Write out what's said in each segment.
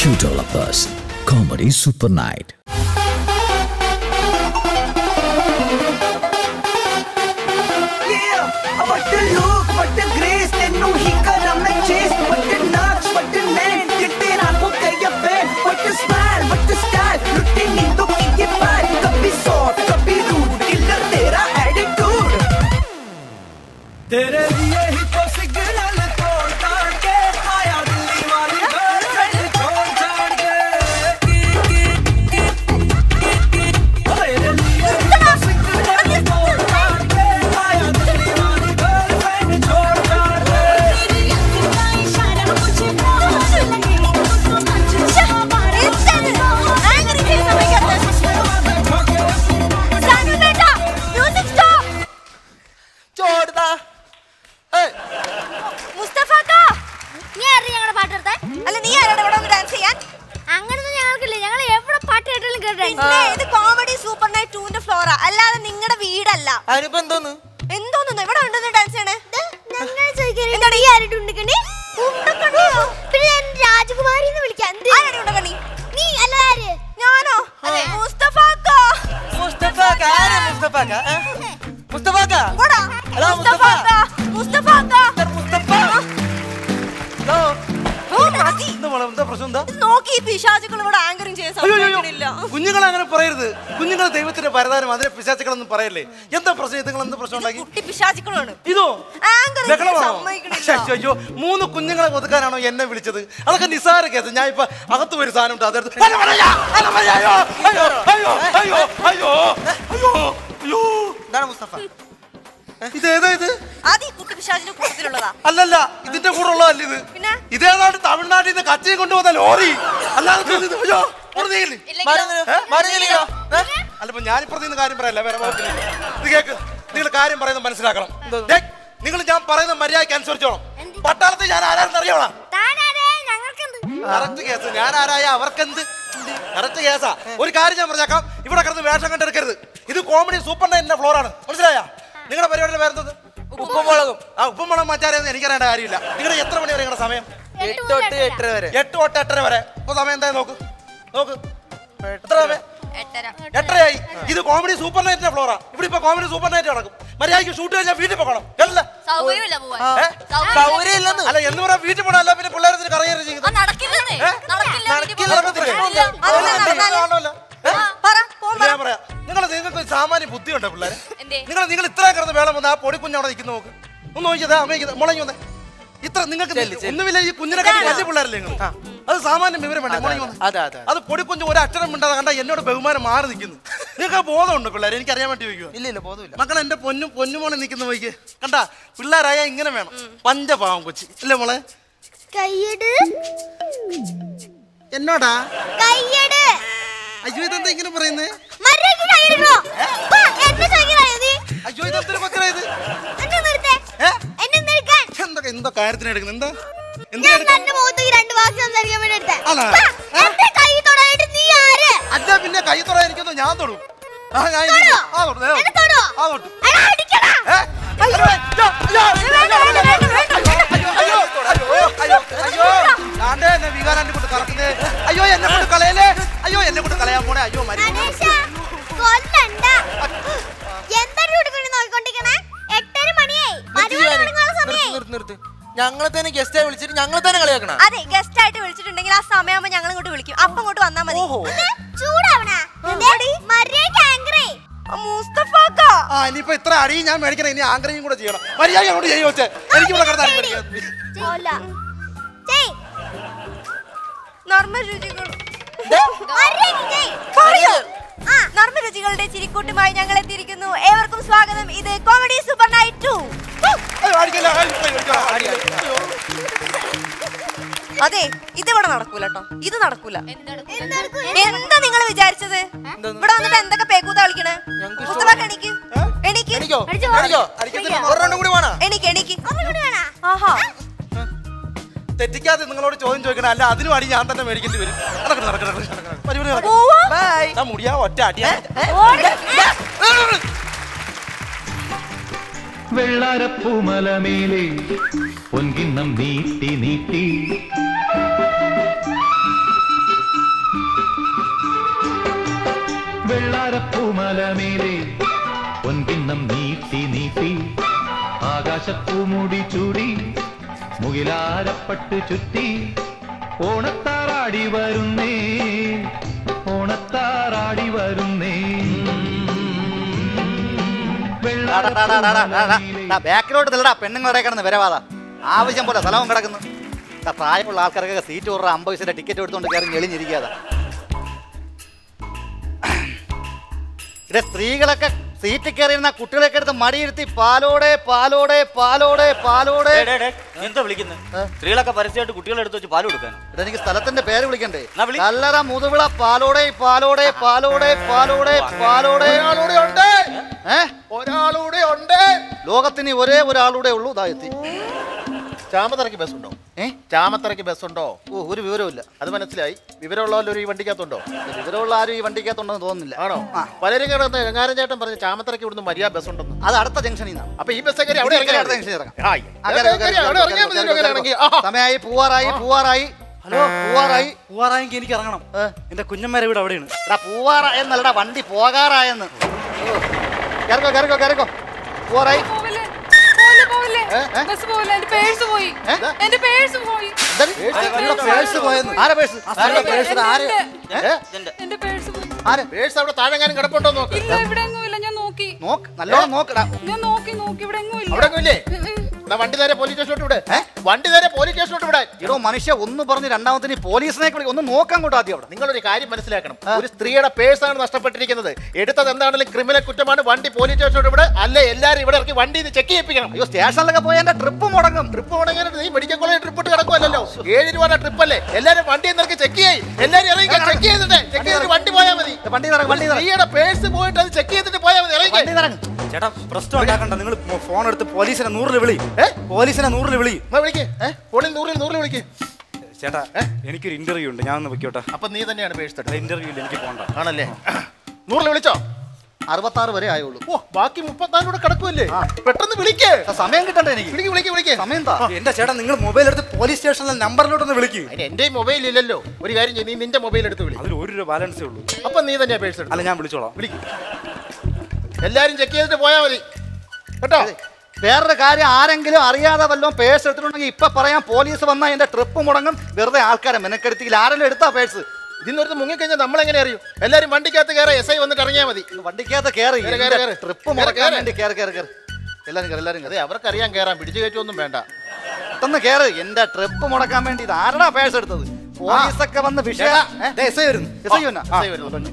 Q Developers Comedy Super Night. Yeah, what the look, what the grace, ਤੈਨੂੰ ਹੀ ਕਰਾਂ ਮੈਂ chase, what the notch, what the name, ਕਿ ਤੇਰਾ ਹੋ ਗਿਆ fan, what the smile, what the style, ਲੁੱਟੇ ਨੀਂਦੋਂ ਕੀ ਇਹ ਪਾਰ, ਕਭੀ soft, ਕਭੀ rude, killer ਤੇਰਾ attitude। ਤੇਰੇ लिए ही तो सिग्नल तोड़ ताड़ के आया दिल्ली वाली गर्लफ्रेंड छोड़ छाड़ के तेरे लिए ही तो सिग्नल तोड़ ताड़ के आया दिल्ली वाली गर्लफ्रेंड छोड़ छाड़ के ചോടുതാ അല്ല നീ ആരാണ് ഇവിടെ ഒന്ന് ഡാൻസ് ചെയ്യാൻ അങ്ങനൊന്നും ഞങ്ങൾക്കില്ല ഞങ്ങൾ എവിടെ പാട്ട് കേട്ടാലും കേട്ടോ പിന്നെ ഇത് കോമഡി സൂപ്പർ നൈറ്റ് ടൂന്റെ ഫ്ലോറ അല്ലാതെ നിങ്ങളുടെ വീടല്ല അതിനിപ്പോ എന്തോന്ന് എന്തോന്നു ഇവിടെ ഉണ്ടെന്ന് ഡാൻസ് ചെയ്യണേ ഞങ്ങൾ ചോദിക്കാൻ എന്താണ് ഈ ആരുടെ ഉണ്ടക്കണി പിന്നെ ഞാൻ രാജകുമാരി എന്ന് വിളിക്കാം എന്ത്? ആരാണ് ഉണ്ടക്കണ്ണി നീ അല്ല ആര് ഞാനോ മുസ്തഫാക്ക മുസ്തഫാക്ക ആരാ മുസ്തഫാക്ക ഏ? മുസ്തഫാക്ക പോടാ. ഹലോ, മുസ്തഫാക്ക മുസ്തഫാക്ക മിസ്റ്റർ മുസ്തഫ ഹലോ ഓ, മതി. എന്താ മോളെ എന്താ പ്രശ്നം എന്താ ഇത് നോക്കി ഈ പിശാചുകൾ ഇവിടെ ആങ്കറിങ് ചെയ്യാൻ അയ്യോ, അയ്യോ, സമ്മതിക്കണില്ല കുഞ്ഞുങ്ങളെ അങ്ങനെ പറയരുത് കുഞ്ഞുങ്ങൾ ദൈവത്തിന്റെ പരതാരം അതിനെ പിശാച്ചുകളൊന്നും പറയല്ലേ എന്താ പ്രശ്നം നിങ്ങൾ എന്ത് പ്രശ്നം ഉണ്ടാക്കി കുട്ടി പിശാചുക്കളാണ് ഇതോ ആങ്കറിങ് ചെയ്യാൻ ബഹളമാണോ? സമ്മതിക്കണില്ല ശ്ശെ, അയ്യോ മൂന്ന് കുഞ്ഞുങ്ങളെ ഒതുക്കാനാണോ എന്നെ വിളിച്ചത് അതൊക്കെ നിസ്സാര കേസ് ഞാൻ ഇപ്പൊ അകത്ത് ഒരു സാധനം ഉണ്ട് അതെടുത്ത് അല്ല, പറയാ, അല്ല, പറയാ, അയ്യോ, അയ്യോ, അയ്യോ, അയ്യോ, അയ്യോ, അയ്യോ, അയ്യോ. എന്താണ് മുസ്തഫ ഇത് ഏതാ ഇത് അത് ഈ കുട്ടി പിശാചിന്റെ കൂട്ടത്തിലുള്ളതാ അല്ലല്ല ഇതിന്റെ കൂടെ ഉള്ളതല്ല ഇത് പിന്നെ? ഇതേതാണ്ട് തമിഴ്നാട്ടിൽ നിന്ന് കച്ചയും കൊണ്ടുവന്ന ലോറി അല്ലാതെ ഇത് അയ്യോ, ഇവിടെ നീങ്ങില്ലേ? ഏ? മരുന്നില്ലയോ അല്ല ഇപ്പൊ ഞാനിപ്പുറത്ത് നിന്ന് കാര്യം പറയല്ല വേറെ വകുപ്പില്ല. ഇത് കേക്ക് നിങ്ങൾ കാര്യം പറയുന്നത് മനസ്സിലാക്കണം നിങ്ങൾ ഞാൻ പറയുന്ന മര്യാദയ്ക്ക് അനുസരിച്ചോണം പട്ടാളത്തിൽ ഞാൻ ആരാണെന്ന് അറിയണം താനാരേ ഞങ്ങൾക്കെന്ത് കറക്റ്റ് കേസ് ഞാൻ ആരായ അവർക്കെന്ത് കറക്റ്റ് കേസാ ഒരു കാര്യം ഞാൻ പറഞ്ഞേക്കാം ഇവിടെ കിടന്ന് വേഷം കണ്ടെടുക്കരുത് ഇത് കോമഡി സൂപ്പർ നൈറ്റിന്റെ ഫ്ലോർ ആണ് മനസ്സിലായ നിങ്ങളുടെ പരിപാടിയുടെ പേരെന്തത് ഉപ്പും മുളകും ആ ഉപ്പുമുളക് മാറ്റാരെയൊന്നും എനിക്കറിയേണ്ട കാര്യമില്ല നിങ്ങൾ എത്ര മണി വരെ നിങ്ങളുടെ സമയം എട്ട് തൊട്ട് എട്ടര വരെ എട്ട് തൊട്ട് എട്ടര വരെ ഇപ്പൊ സമയം എന്താ നോക്ക് നോക്ക് എത്ര സമയം എട്ടര എട്ടരയായി ഇത് കോമഡി സൂപ്പർ നൈറ്റിന്റെ ഫ്ലോറാ ഇവിടെ ഇപ്പൊ കോമഡി സൂപ്പർ നൈറ്റ് നടക്കും മര്യാദയ്ക്ക് ഷൂട്ട് കഴിഞ്ഞാൽ വീട്ടിൽ പോകണം അല്ല സൗകര്യമില്ല പോവാൻ ഏ? സൗകര്യം ഇല്ലെന്ന് അല്ല എന്ന് പറയാൻ വീട്ടിൽ പോകണം അല്ല പിന്നെ പിള്ളേരെ കറിയേറി ചെയ്യുന്നത് നടക്കില്ലെന്നേ ഏ? നടക്കില്ല നടക്കില്ല. നടക്കത്തില്ലേ? അതെന്താ നടന്നാല്? കാണുമല്ലോ. ഏ? പറ പോവാൻ ഇത് ഞാൻ പറയാം നിങ്ങൾ നിങ്ങൾക്ക് ഒരു സാമാന്യ ബുദ്ധിയുണ്ടോ പിള്ളേരെ എന്തേ? നിങ്ങൾ നിങ്ങൾ ഇത്രയും കിടന്ന് വേളം വന്ന് ആ പൊടി കുഞ്ഞവിടെ നിൽക്കുന്ന നോക്ക് ഒന്ന് നോക്കിയത് അമ്മയ്ക്ക് മുളങ്ങി വന്നേ ഇത്ര നിങ്ങൾക്ക് ഒന്നുമില്ല ഈ കുഞ്ഞിനെ കണ്ടി വലിയ പിള്ളേരല്ലേ നിങ്ങൾ അത് സാമാന്യം വിവരം വേണ്ടേ മുളങ്ങി വന്നേ അതെ അതെ അത് പൊടിക്കുഞ്ഞ് ഒരു അക്ഷരം മിണ്ടാതെ കണ്ട എന്നോട് ബഹുമാനം മാറി നിൽക്കുന്നു നിങ്ങൾക്ക് ബോധമുണ്ട് പിള്ളേർ എനിക്ക് അറിയാൻ വേണ്ടി ചോദിക്കുക ഇല്ല ഇല്ല ബോധമില്ല മക്കൾ എന്റെ പൊന്നും പൊന്നുമോളെ നിൽക്കുന്ന നോക്കിയേ കണ്ട പിള്ളേരായ ഇങ്ങനെ വേണം പഞ്ചപാവം കൊച്ചി അല്ലേ മോളെ കയ്യട് എന്നോടാ കയ്യട് അയ്യോ ഇതെന്താ ഇങ്ങനെ പറയുന്നേ മര്യാദയ്ക്ക് കയ്യടിക്കണോ? പാ, എന്നെ ചോദിക്കണോ നീ? അയ്യോ ഇതെന്തൊരു മക്കളെ ഇത് എന്നെ നിർത്തേ. ഏ? എന്നെ നിർക്കാൻ. എന്തൊക്കെ എന്തോ കാര്യത്തിന് എടുക്കുന്നത് എന്താ എന്താ ഞാൻ എടുക്ക- തന്റെ മുഖത്ത് ഈ രണ്ട് വാക്ക് സംസാരിക്കാൻ വേണ്ടി എടുത്തേ. ആണോ? പാ, എന്റെ കൈ തൊടാനായിട്ട് നീ ആര്? അല്ല പിന്നെ കൈ തൊടാൻ എനിക്കൊന്നും ഞാൻ തൊടും ആ ഞാൻ ഇത് തൊടോ? ആ തൊട്ടു ദേ എന്നെ തൊടോ? ആ തൊട്ടു എടാ, അടിക്കടാ. ഏ? അയ്യോ, അയ്യോ, അയ്യോ, അയ്യോ, അയ്യോ, അയ്യോ, അയ്യോ, അയ്യോ. ദാണ്ടേ എന്നെ വികാരാന്റെ കൊണ്ട് കറക്കുന്നേ അയ്യോ എന്നെ കൊണ്ട് കളയല്ലേ അയ്യോ എന്നെ കൊണ്ട് കളയാൻ പോണേ അയ്യോ മരുന്ന് അനീഷ, കൊല്ലണ്ട. എന്താണ് ഇവിടെ കിടന്ന് നോക്കിക്കൊണ്ടിരിക്കണേ? എട്ടര മണിയായി. മരുമകൾ തുടങ്ങാനുള്ള സമയായി. നിർത്ത് നിർത്ത് ഞങ്ങളെ തന്നെ ഗസ്റ്റായി വിളിച്ചിട്ട് ഞങ്ങളെ തന്നെ കളിയാക്കണ അതെ ഗസ്റ്റ് ആയിട്ട് വിളിച്ചിട്ടുണ്ടെങ്കിൽ ആ സമയമാകുമ്പോ ഞങ്ങൾ ഇങ്ങോട്ട് വിളിക്കും അപ്പൊ ഇങ്ങോട്ട് വന്നാ മതി ഓഹോ ഇത് ചൂടാവണ. എന്തേ? മര്യാദയ്ക്ക് ആങ്കറേ. മുസ്തഫാക്ക ആ ഇനിയിപ്പോ ഇത്ര അടിയും ഞാൻ മേടിക്കണം ഇനി ആഗ്രഹം കൂടെ ചെയ്യണം മര്യാദ അങ്ങോട്ട് ചെയ്യോ വെച്ചേ എനിക്ക് ഇവിടെ കിടന്നാൽ ഓല. ചെയ്. നർമ്മരുചികൾ മര്യാദയ്ക്ക് ചെയ്. പറയൂ ആ നർമ്മരുചികളുടെ ചിരിക്കൂട്ടുമായി ഞങ്ങൾ എത്തിയിരിക്കുന്നു ഏവർക്കും സ്വാഗതം ഇത് കോമഡി സൂപ്പർ നൈറ്റ് ടു അടിക്കല്ല അടിക്കല്ല അടിക്കല്ല അതെ ഇതിവിടെ നടക്കൂല കേട്ടോ ഇത് നടക്കൂല എന്തെടുക്കും? എന്താ നിങ്ങൾ വിചാരിച്ചത് ഇവിടെ വന്നിട്ട് എന്തൊക്കെ പേക്കൂത്ത കളിക്കണേ ഞങ്ങൾക്ക് മുസ്തഫാക്ക എണീക്ക് എണീക്ക് എനിക്കോ അടിച്ചോ? എനിക്കോ അടിക്കത്തില്ല. ഒരു റൗണ്ടും കൂടി വേണോ എണീക്ക് എണീക്ക് ഒന്നും കൂടി വേണോ? ആഹാ തെറ്റിക്കാതെ നിങ്ങളോട് ചോദ്യം ചോദിക്കണം അല്ല അതിനും അടി ഞാൻ തന്നെ മേടിക്കേണ്ടി വരും നടക്കണം നടക്കണം നടക്കണം പരിപാടി നടക്കണം പോവാ ബൈ ഞാൻ മുടിയാ ഒറ്റ അടിയാ ഓടി. വെള്ളാരപ്പൂമലമേലെ പൊൻകിണ്ണം നീട്ടി നീട്ടി പൊൻപാലമേലെ പൊൻകിണ്ണം നീട്ടി നീട്ടി ആകാശപ്പൂമുടി ചൂടി മുകിലാരപ്പട്ട് ചുറ്റി ഓണത്താറാടി വരുന്നേ ഓണത്താറാടി വരുന്നേ ബാക്കിലോട്ട് നില്ലടാ പെണ്ണുങ്ങളുടെ കിടന്ന് വരവാതാ ആവശ്യം പോലെ സ്ഥലവും കിടക്കുന്നു ദാ പ്രായമുള്ള ആൾക്കാർക്കൊക്കെ സീറ്റ് കുറേ അമ്പത് പൈസയുടെ ടിക്കറ്റ് എടുത്തുകൊണ്ട് കയറി ഞെളിഞ്ഞിരിക്കാതാ ഇവിടെ സ്ത്രീകളൊക്കെ സീറ്റിൽ കയറിയിരുന്ന കുട്ടികളൊക്കെ എടുത്ത് മടിയിരുത്തി പാലോടെ പാലോടെ പാലോടെ പാലോടെ എന്താ വിളിക്കുന്നത് സ്ത്രീകളൊക്കെ പരസ്യമായിട്ട് കുട്ടികളെ എടുത്ത് വെച്ച് പാല് കൊടുക്കാനോ ഇവിടെ എനിക്ക് സ്ഥലത്തിന്റെ പേര് വിളിക്കണ്ടേ എന്നാ വിളി. കല്ലറ മുതുവിള പാലോടെ പാലോടെ പാലോടെ പാലോടെ പാലോടെ ഒരാളൂടെ ഉണ്ട് ഏ ഒരാളൂടെ ഉണ്ട് ലോകത്തിന് ഒരേ ഒരാളുടെ ഉള്ളൂ ഇതാ എത്തി ചാമത്തറയ്ക്ക് ബസ് ഉണ്ടോ ഏ ചാമത്തറയ്ക്ക് ബസ് ഉണ്ടോ ഓ ഒരു വിവരവും അത് മനസ്സിലായി വിവരമുള്ളവരൊരു ഈ വണ്ടിക്കകത്തുണ്ടോ വിവരമുള്ള ആരും ഈ വണ്ടിക്കകത്തുണ്ടെന്ന് തോന്നുന്നില്ല ആണോ ആ. പലരും കിടന്ന് ഗംഗാരൻ ചേട്ടൻ പറഞ്ഞു ചാമത്തറയ്ക്ക് ഇവിടുന്ന് മര്യാദ ബസ് ഉണ്ടെന്ന് അത് അടുത്ത ജംഗ്ഷനിൽ നിന്നാണ് അപ്പൊ ഈ ബസ് കയറി അവിടെ ഇതിൽ ഇറങ്ങിയാ അടുത്ത മതി. ജംഗ്ഷനിൽ ഇറങ്ങാം. ആയി. ആ, കയറി, കയറി, കയറി, അവിടെ കയറി, ഇറങ്ങിയാൽ മതി, കയറി, ഇവിടെ കയറി, ഇറങ്ങി. കയറി. ആ. സമയമായി പൂവാറായി പൂവാറായി ഹലോ പൂവാറായി പൂവാറായെങ്കിൽ എനിക്ക് ഇറങ്ങണം എന്റെ കുഞ്ഞന്മാരെ വീട് അവിടെയാണ് എടാ പൂവാറായെന്നല്ലടാ വണ്ടി പോകാറായെന്ന് ഓ. കയറിക്കോ കയറിക്കോ കയറിക്കോ പൂവാറായി പോവില്ലേ? പോവില്ലേ, പോവില്ലേ? ഏ? ഏ? ബസ് പോവില്ല എന്റെ പേഴ്സ് പോയി ഏ? എന്റെ പേഴ്സ് പോയി പേഴ്സ് പോയെന്ന് ആരാ പേഴ്സ് ആരുടെ പേഴ്സ്? ആര്? ഏ? എന്റെ പേഴ്സ് പോയി ആരാ പേഴ്സ് അവിടെ താഴെങ്ങാനും കിടപ്പുണ്ടോ നോക്ക് ഇല്ല ഇവിടെ എങ്ങും ഇല്ല ഞാൻ നോക്കി നോക്ക് നല്ലോണം നോക്കടാ ഞാൻ നോക്കി നോക്കി ഇവിടെ എങ്ങും ഇല്ല അവിടെ ഇല്ലേ ഉം, ഉം. എന്നാ വണ്ടി നേരെ പോലീസ് സ്റ്റേഷനിലോട്ട് വിട് വണ്ടി നേരെ പോലീസ് സ്റ്റേഷനിലോട്ട് വിടാൻ ഇടോ മനുഷ്യ ഒന്ന് പറഞ്ഞ് രണ്ടാമത്തിന് പോലീസിനെ വിളി ഒന്ന് നോക്കാൻ കൂട്ടോ ആദ്യം അവിടെ നിങ്ങളൊരു കാര്യം മനസ്സിലാക്കണം ഒരു സ്ത്രീയുടെ പേഴ്സാണ് നഷ്ടപ്പെട്ടിരിക്കുന്നത് എടുത്തത് എന്താണെങ്കിലും ക്രിമിനൽ കുറ്റമാണ് വണ്ടി പോലീസ് സ്റ്റേഷനിലോട്ട് വിട് അല്ലെ എല്ലാരും ഇവിടെ ഇറക്കി വണ്ടി ചെക്ക് ചെയ്യിപ്പിക്കണം അയ്യോ സ്റ്റേഷനിലൊക്കെ പോയി എന്റെ ട്രിപ്പ് മുടങ്ങും ട്രിപ്പ് പോണെങ്കിൽ നീ മെഡിക്കൽ കോളേജ് ട്രിപ്പ് ഇട്ട് കിടക്കുമല്ലോ ഏഴ് രൂപയുടെ ട്രിപ്പ് അല്ലേ എല്ലാരും വണ്ടി നിനക്ക് ചെക്ക് ചെയ്യ് എല്ലാരും ഇറങ്ങി ചെക്ക് ചെയ്തിട്ട് ചെക്ക് ചെയ്തിട്ട് വണ്ടി പോയാൽ മതി വണ്ടി നിറങ്ങും വണ്ടി നിറങ്ങും സ്ത്രീയുടെ പേഴ്സ് പോയിട്ട് അത് ചെക്ക് ചെയ്തിട്ട് പോയാൽ മതി ഇറങ്ങി വണ്ടി നിറങ്ങും ചേട്ടാ പ്രശ്നം ഉണ്ടാക്കണ്ട നിങ്ങൾ ഫോൺ എടുത്ത് പോലീസിനെ നൂറിൽ വിളി പോലീസിനെ നൂറിൽ വിളി വിളിക്ക് ഫോണിൽ നൂറിൽ നൂറിൽ വിളിക്ക് ചേട്ടാ എനിക്കൊരു ഇന്റർവ്യൂ ഉണ്ട് ഞാൻ ഒന്ന് വെക്കോട്ടെ അപ്പൊ നീ തന്നെയാണ് പേഴ്സ് തട്ടത് ഇന്റർവ്യൂ ഇല്ല എനിക്ക് പോണ്ട ആണല്ലേ നൂറിൽ വിളിച്ചോ അറുപത്താറ് വരെ ആയുള്ളൂ ഓ ബാക്കി മുപ്പത്തിനാലൂടെ കിടക്കുമല്ലേ പെട്ടെന്ന് വിളിക്ക് സമയം കിട്ടണ്ടേ എനിക്ക് വിളിക്ക് വിളിക്ക് വിളിക്ക് സമയം എന്താ എന്റെ ചേട്ടാ നിങ്ങൾ മൊബൈൽ എടുത്ത് പോലീസ് സ്റ്റേഷനിലെ നമ്പറിലോട്ടൊന്ന് വിളിക്കൂ അതിന് എന്റെ മൊബൈൽ ഇല്ലല്ലോ ഒരു കാര്യം ചെയ്യ്, നീ നിന്റെ മൊബൈൽ എടുത്ത് വിളി അതിൽ ഒരു രൂപ ബാലൻസേ ഉള്ളൂ അപ്പൊ നീ തന്നെയാ പേഴ്സ് എടുത്ത് അല്ല ഞാൻ വിളിച്ചോളാം വിളിക്ക് എല്ലാരും ചെക്ക് ചെയ്തിട്ട് പോയാൽ മതി കേട്ടോ വേറൊരു കാര്യം ആരെങ്കിലും അറിയാതെ വല്ലതും പേഴ്സ് എടുത്തിട്ടുണ്ടെങ്കിൽ ഇപ്പൊ പറയാം പോലീസ് വന്നാൽ എന്റെ ട്രിപ്പ് മുടങ്ങും വെറുതെ ആൾക്കാരെ മെനക്കെടുത്തില്ല ആരെങ്കിലും എടുത്താ പേഴ്സ് ഇതിന്നൊരുത്ത് മുങ്ങിക്കഴിഞ്ഞാൽ നമ്മളെങ്ങനെ അറിയും എല്ലാരും വണ്ടിക്കകത്ത് കയറാ എസ് ഐ വന്നിട്ട് ഇറങ്ങിയാൽ മതി വണ്ടിക്കകത്ത് കയറി കേറ്, കേറ്, കേറ്. ട്രിപ്പ് കേറ്, മുടക്കാൻ കേറ്. വേണ്ടി കയറി കയറി കയറി എല്ലാരും കയറി എല്ലാരും അതെ കയറി അവർക്കറിയാൻ കയറാൻ പിടിച്ചു കയറ്റൊന്നും വേണ്ട പെട്ടെന്ന് കയറി എന്റെ ട്രിപ്പ് മുടക്കാൻ വേണ്ടി ഇത് ആരടാ പേഴ്സ് എടുത്തത് പോലീസൊക്കെ വന്ന് വിഷയ ഏ? ദേ, എസ് ഐ വരുന്നു എസ് ഐ വന്നാ? ആ, എസ് ഐ വരുന്നു.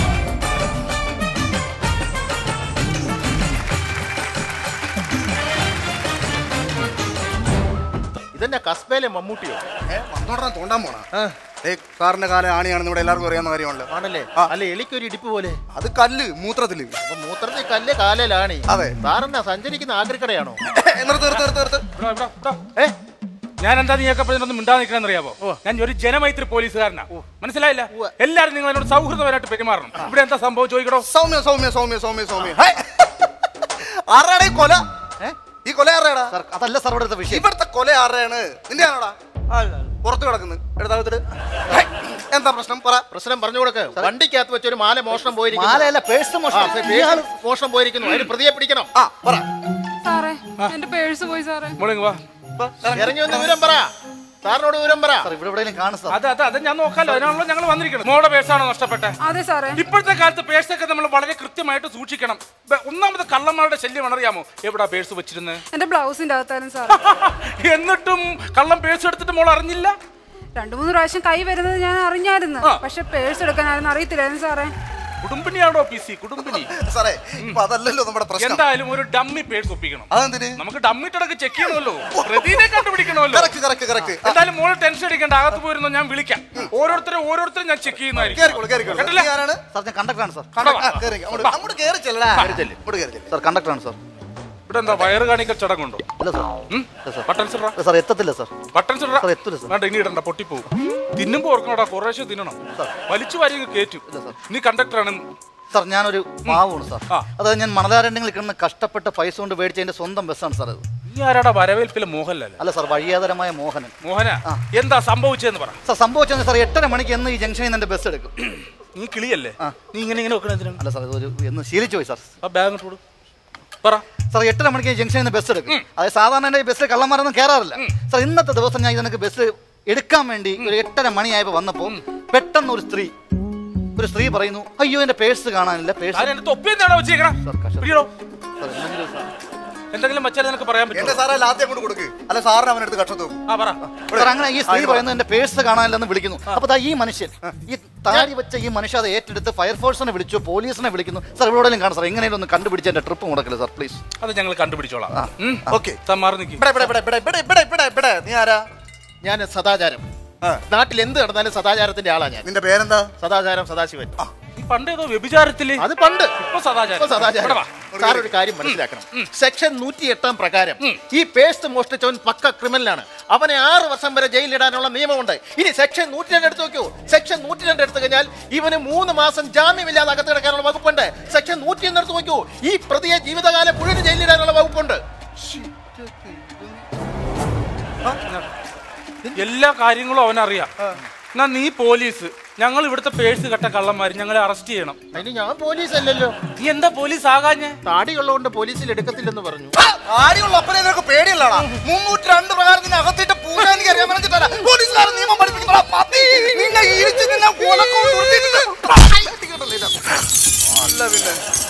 ഇതെന്നെ കസ്ബയിലെ മമ്മൂട്ടിയോ വന്നോടനെ തോണ്ടാൻ പോണ ഏയ് കാറിന്റെ കാലം ആണിയാണെന്ന് ഇവിടെ എല്ലാവർക്കും അറിയാവുന്ന കാര്യമാണല്ലോ ആണല്ലേ അല്ല എലിക്കൊരു ഇടിപ്പ് പോലെ അത് കല്ല് മൂത്രത്തില് അപ്പൊ മൂത്രത്തിൽ കല്ല് കാലയിലാണ് അതെ. സാറെന്നാ സഞ്ചരിക്കുന്ന ആഗ്രക്കടയാണോ നിർത്ത് നിർത്ത് നിർത്ത് നിർത്ത് ഏ ഞാൻ എന്താ നീയൊക്കെ പറഞ്ഞൊന്നും മിണ്ടാ നിൽക്കണമെന്ന് അറിയാമോ ഞാൻ ഒരു ജനമൈത്രി പോലീസുകാരനാ മനസ്സിലായില്ല എല്ലാരും നിങ്ങൾ എന്നോട് സൗഹൃദപരമായിട്ട് പെരുമാറണം ഇവിടെ എന്താ സംഭവം ചോദിക്കടോ സൗമ്യ സൗമ്യ സൗമ്യ സൗമ്യ സൗമ്യ ഹേ! ആരുടെയാടാ ഈ കൊല ഏ? ഈ കൊല ആരുടെയാടാ സാർ അതല്ല സാർ ഇവിടുത്തെ വിഷയം ഇവിടുത്തെ കൊല ആരുടെയാണ് നിന്റെ ആണോടാ പുറത്ത് കിടക്കുന്നു എടുത്താകത്തിട്ട് എന്താ പ്രശ്നം പറ പ്രശ്നം പറഞ്ഞു കൊടുക്ക് വണ്ടിക്കകത്ത് വെച്ച് ഒരു മാല മോഷണം പോയിരിക്കുന്നു മാലയല്ല പേഴ്സ് ആ, മോഷണം പേഴ്സ് ഇയാള് മോഷണം പോയിരിക്കുന്നു അതിന് പ്രതിയെ പിടിക്കണം ആ പറ സാറേ എന്റെ പേഴ്സ് പോയി സാറേ മോളിങ് വാ ഇറങ്ങി വന്ന് വിവരം പറ സാറിനോട് വിവരം പറ സാർ ഇവിടെ എവിടെയെങ്കിലും കാണും സാർ അത് അത് അത് ഞാൻ നോക്കാലോ അതിനാണല്ലോ ഞങ്ങൾ വന്നിരിക്കുന്നത് മോളുടെ പേഴ്സാണോ നഷ്ടപ്പെട്ടെ അതെ സാറേ ഇപ്പോഴത്തെ കാലത്ത് പേഴ്സൊക്കെ നമ്മൾ വളരെ കൃത്യമായിട്ട് സൂക്ഷിക്കണം ബ- ഒന്നാമത് കള്ളന്മാരുടെ ശല്യം അറിയാമോ എവിടാ പേഴ്സ് വെച്ചിരുന്നത് എന്റെ ബ്ലൗസിന്റെ അകത്താലും സാറേ എന്നിട്ടും കള്ളം പേഴ്സ് എടുത്തിട്ട് മോൾ അറിഞ്ഞില്ല രണ്ടു മൂന്ന് പ്രാവശ്യം കൈ വരുന്നത് ഞാൻ അറിഞ്ഞായിരുന്നു പക്ഷെ പേഴ്സ് എടുക്കാനായിരുന്നു അറിയത്തില്ലായിരുന്നു സാറേ കുടുംബിനിയാണോ പി സി കുടുംബിനി സാറേ ഇപ്പൊ അതല്ലല്ലോ നമ്മുടെ പ്രശ്നം എന്തായാലും ഒരു ഡമ്മി പേഴ്സ് ഒപ്പിക്കണം അതെന്തിന് നമുക്ക് ഡമ്മിട്ടടക്ക് ചെക്ക് ചെയ്യണമല്ലോ പ്രതിനെ കണ്ടുപിടിക്കണമല്ലോ കറക്റ്റ് കറക്റ്റ് കറക്റ്റ് എന്തായാലും മോള് ടെൻഷൻ അടിക്കേണ്ട അകത്ത് പോയിരുന്നു ഞാൻ വിളിക്കാം ഓരോരുത്തരെ ഓരോരുത്തരും ഞാൻ ചെക്ക് കേറിക്കോളൂ കേറിക്കോളൂ കേട്ടില്ല? നീ ആരാണ് സാർ ഞാൻ കണ്ടക്ടറാണ് സാർ ആ, കേറി. അങ്ങോട്ട് അങ്ങോട്ട് കേറി ചെല്ലടാ അങ്ങോട്ട് കേറി ചെല്ല്. സാർ കണ്ടക്ടറാണ് സാർ ഇവിടെ എന്താ വയറ് കാണിക്കൽ ചടങ്ങുണ്ടോ ഇല്ല സാർ ഉം? ബട്ടൺസ് ഇടറാ. ഇല്ല സാർ എത്തത്തില്ല സാർ ബട്ടൺസ് ഇടറാ. സാർ എത്തൂല സാർ വേണ്ട ഇനി ഇടണ്ട പൊട്ടിപ്പോവും തിന്നുമ്പോ ഓർക്കണടാ കുറേശ്ശെ തിന്നണം വലിച്ചു വാരി അങ്ങ് കേറ്റും നീ കണ്ടക്ടറാണ് സാർ ഞാനൊരു പാവമാണ് സാർ ആ. അതായത് ഞാൻ മണലാരണ്യങ്ങളിൽ കിടന്ന് കഷ്ടപ്പെട്ട് പൈസ കൊണ്ട് മേടിച്ച എന്റെ സ്വന്തം ബസ്സാണ് സാർ അത് നീ ആരാടാ വരവേൽപ്പിലെ മോഹൻലാൽ അല്ല സാർ വഴിയാതരമായ മോഹനൻ മോഹന എന്താ സംഭവിച്ചതെന്ന് പറ സാർ സംഭവിച്ചത് സാർ എട്ടര മണിക്ക് എന്ന് ഈ ജംഗ്ഷനിൽ നിന്ന് എന്റെ ബസ് എടുക്കും നീ കിളിയല്ലേ നീ ഇങ്ങനെ ഇങ്ങനെ വെക്കണ എന്തിനാണ് അല്ല സാർ ഇതൊരു എന്ന് ശീലിച്ചു പോയി സാർ ആ ബാഗ് ഇങ്ങോട്ട് കൊടു പറ സാർ എട്ടര മണിക്ക് ജംഗ്ഷനിൽ നിന്ന് ബസ് എടുക്കും അതായത് സാധാരണ എൻ്റെ ബസ്സിൽ കള്ളന്മാരൊന്നും കയറാറില്ല സാർ ഇന്നത്തെ ദിവസം ഞാൻ ഇതിനൊക്കെ ബസ് എടുക്കാൻ വേണ്ടി ഒരു എട്ടര മണിയായപ്പോൾ വന്നപ്പോൾ പെട്ടെന്ന് ഒരു സ്ത്രീ ഒരു സ്ത്രീ പറയുന്നു അയ്യോ എന്റെ പേഴ്സ് കാണാനില്ല പേഴ്സ് അതിന് എന്റെ തൊപ്പി എന്താണോ വെച്ചേക്കണ പിടിയോ സാർ എന്തെങ്കിലും സാർ എന്തെങ്കിലും വെച്ചാൽ നിനക്ക് പറയാൻ എന്റെ പറ്റും സാറേ ലാത്തി അങ്ങോട്ട് കൊടുക്ക് അല്ല സാറിന് അവനെടുത്ത് കഷ്ടം തോക്കും ആ പറ സാർ അങ്ങനെ ഈ സ്ത്രീ പറയുന്നു എന്റെ പേഴ്സ് കാണാനില്ലെന്ന് വിളിക്കുന്നു അപ്പൊ ദാ ഈ മനുഷ്യൻ ഈ താടി വെച്ച ഈ മനുഷ്യ അത് ഏറ്റെടുത്ത് ഫയർഫോഴ്സിനെ വിളിച്ചു പോലീസിനെ വിളിക്കുന്നു സാർ എവിടെയും കാണാം സാർ എങ്ങനെയും ഒന്ന് കണ്ടുപിടിച്ച് എന്റെ ട്രിപ്പ് മുടക്കല് സാർ പ്ലീസ് അത് ഞങ്ങൾ കണ്ടുപിടിച്ചോളാം ഓക്കെ താൻ മാറി നിൽക്കും ഇവിടെ ഇവിടെ ഇവിടെ ഇവിടെ ഇവിടെ ഇവിടെ ഇവിടെ നീ ആരാ ഞാൻ സദാചാരം നാട്ടിൽ എന്ത് നടന്നാലും സദാചാരത്തിന്റെ ആളാ ഞാൻ നിന്റെ പേരെന്താ സദാചാരം സദാശിവൻ ഈ പണ്ട് ഏതോ വ്യഭിചാരത്തില് അത് പണ്ട് ഇപ്പൊ സദാചാരം ഇപ്പൊ സദാചാരം ഇവിടെ വാ. സാർ ഒരു കാര്യം മനസ്സിലാക്കണം സെക്ഷൻ നൂറ്റി എട്ടാം പ്രകാരം ഈ പേഴ്സ് മോഷ്ടിച്ചവൻ പക്ക ക്രിമിനലാണ് അവനെ ആറ് വർഷം വരെ ജയിലിലിടാനുള്ള നിയമമുണ്ട് ഇനി സെക്ഷൻ നൂറ്റി രണ്ട് എടുത്ത് നോക്കൂ സെക്ഷൻ നൂറ്റി രണ്ട് എടുത്തു കഴിഞ്ഞാൽ ഇവന് മൂന്ന് മാസം ജാമ്യമില്ലാതെ അകത്ത് കിടക്കാനുള്ള വകുപ്പുണ്ട് സെക്ഷൻ നൂറ്റി ഒന്ന് എടുത്ത് നോക്കൂ ഈ പ്രതിയെ ജീവിതകാലം മുഴുവൻ ജയിലിലിടാനുള്ള വകുപ്പുണ്ട് എല്ലാ കാര്യങ്ങളും അവനറിയാം എന്നാ നീ പോലീസ് ഞങ്ങൾ ഇവിടുത്തെ പേഴ്സ് കെട്ട കള്ളന്മാര് ഞങ്ങളെ അറസ്റ്റ് ചെയ്യണം അതിന് ഞാൻ പോലീസ് അല്ലല്ലോ നീ എന്താ പോലീസ് ആകാഞ്ഞേ താടിയുള്ളതുകൊണ്ട് പോലീസിൽ എടുക്കത്തില്ലെന്ന് പറഞ്ഞു ആരെയുള്ള അപ്പനെ നിനക്ക് പേടിയല്ലടാ മുന്നൂറ്റി രണ്ട് പ്രകാരം നിന്നെ അകത്തിട്ട് പൂരാനിക്ക് അറിയാൻ പറഞ്ഞിട്ടല്ല പോലീസുകാരൻ നിയമം പഠിപ്പിക്കുന്നടാ പത്തി നിന്നെ ഇരിച്ച് നിന്നെ കൊലക്കോട് കൊടുത്തിട്ട് അല്ല പിന്നെ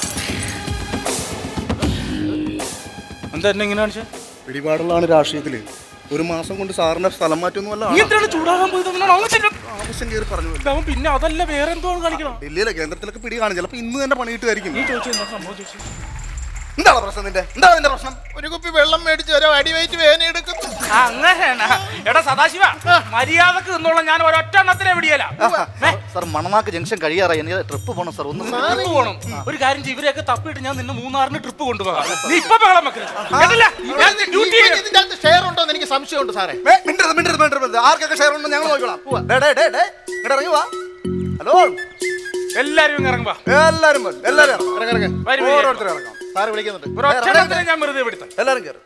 എന്താ എന്നെ ഇങ്ങനെ കാണിച്ചേ പിടിപാടുള്ളതാണ് രാഷ്ട്രീയത്തില് ഒരു മാസം കൊണ്ട് സാറിന്റെ സ്ഥലം മാറ്റൊന്നുമല്ല നീ എന്താണ് ചൂടാകാൻ പോയത് എന്നാണ് അവൻ ചെല്ലും. ആവശ്യം കയറി പറഞ്ഞു അവൻ പിന്നെ അതല്ല വേറെ എന്തോ കളിക്കണം ഡൽഹിയിലെ കേന്ദ്രത്തിലൊക്കെ പിടി കാണും ചിലപ്പോ ഇന്ന് തന്നെ പണിയിട്ടായിരിക്കും നീ ചോദിച്ചു എന്താ സംഭവം ചോദിച്ചു എന്താണ് പ്രശ്നം നിന്റെ എന്താണ് നിന്റെ പ്രശ്നം ഒരു കുപ്പി വെള്ളം മേടിച്ച് ഓരോ അടിവയറ്റ് വേദന എടുക്കുന്നു അങ്ങനെയാണ് എടാ സദാശിവ മര്യാദക്ക് നിന്നോളാം ഞാൻ ഒരൊറ്റ എണ്ണത്തിനെ വിടിയല സാർ മണനാക്ക് ജംഗ്ഷൻ കഴിയാറായി എനിക്ക് ട്രിപ്പ് പോകണം സാർ ഒന്ന് ട്രിപ്പ് പോണം ഒരു കാര്യം ചെയ്യ്, ഇവരെയൊക്കെ തപ്പിയിട്ട് ഞാൻ നിന്നെ മൂന്നാറിന് ട്രിപ്പ് കൊണ്ടുപോകാം നീ ഇപ്പൊ ബഹളം വെക്കരുത് കേട്ടില്ല? ഞാൻ ഡ്യൂട്ടി ചെയ്യണം. ഇതിന്റെ അകത്ത് ഷെയർ ഉണ്ടോ എന്ന് എനിക്ക് സംശയമുണ്ട് സാറേ ഏ, മിണ്ടരുത് മിണ്ടരുത് മിണ്ടരുത് മിണ്ടരുത്. ആർക്കൊക്കെ ഷെയർ ഉണ്ടോ ഞങ്ങൾ നോക്കണം ഡേ ഡേ ഡേ ഡേ ഇങ്ങോട്ട് ഇറങ്ങി വാ ഹലോ എല്ലാരും ഇങ്ങ് ഇറങ്ങുമ്പോ എല്ലാരും വരും, എല്ലാരും ഇറങ്ങും. ഇറങ്ങ്, ഇറങ്ങ്. വരും, വരും. ഓരോരുത്തരും ഇറങ്ങാം സാറ് വിളിക്കുന്നുണ്ട് ഒരു ഒറ്റ എണ്ണത്തിനെ ഞാൻ വെറുതെ വിടുത്ത എല്ലാരും കയറും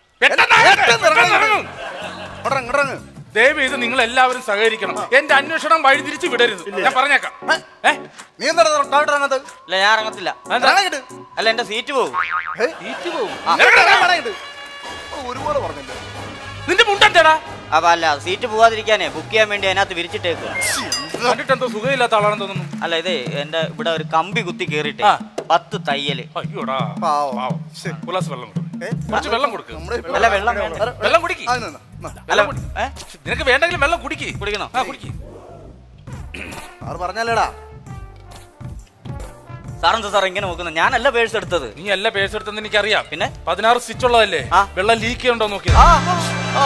ദയവ് ഇത് നിങ്ങൾ എല്ലാവരും സഹകരിക്കണം എന്റെ അന്വേഷണം വഴിതിരിച്ച് വിടരുത് ഞാൻ പറഞ്ഞേക്കാം ഏ? നീ എന്താ ഡോക്ടർ അങ്ങനത്തെ അല്ല ഞാൻ ഇറങ്ങത്തില്ല അതെന്താ? അല്ല എന്റെ സീറ്റ് പോകും സീറ്റ് പോകും ആ. ഒരുപോലെ പറഞ്ഞില്ല നിന്റെ മുണ്ടെന്താടാ അപ്പൊ അല്ല സീറ്റ് പോവാതിരിക്കാനേ ബുക്ക് ചെയ്യാൻ വേണ്ടി അതിനകത്ത് വിരിച്ചിട്ടേക്ക് കണ്ടിട്ട് എന്തോ സുഖമില്ലാത്ത ആളാണെന്ന് തോന്നുന്നു അല്ല ഇതേ എന്റെ ഇവിടെ ഒരു കമ്പി കുത്തി കേറിട്ടെ ആ. പത്ത് തയ്യല് അയ്യോടാ പാവം. പാവം. ഉല്ലാസ് വെള്ളം കൊടുക്ക്. കുറച്ച് വെള്ളം കൊടുക്ക് അല്ല വെള്ളം വേണ്ട വെള്ളം കുടിക്ക് ആ, നിന്നോ, നിന്നോ. വെള്ളം കുടി. ഏ? നിനക്ക് വേണ്ടെങ്കിലും വെള്ളം കുടിക്ക് കുടിക്കണോ ആ കുടിക്ക് സാറ് പറഞ്ഞല്ലേടാ സാറെന്താ സാർ ഇങ്ങനെ നോക്കുന്നത് ഞാനല്ല പേഴ്സ് എടുത്തത് നീ എല്ലാ പേഴ്സ് എടുത്തെന്ന് എനിക്കറിയാം പിന്നെ പതിനാറ് സ്റ്റിച്ച് ഉള്ളതല്ലേ ആ. വെള്ളം ലീക്ക് ചെയ്യണ്ടോ നോക്കിയത് ആ, ആ.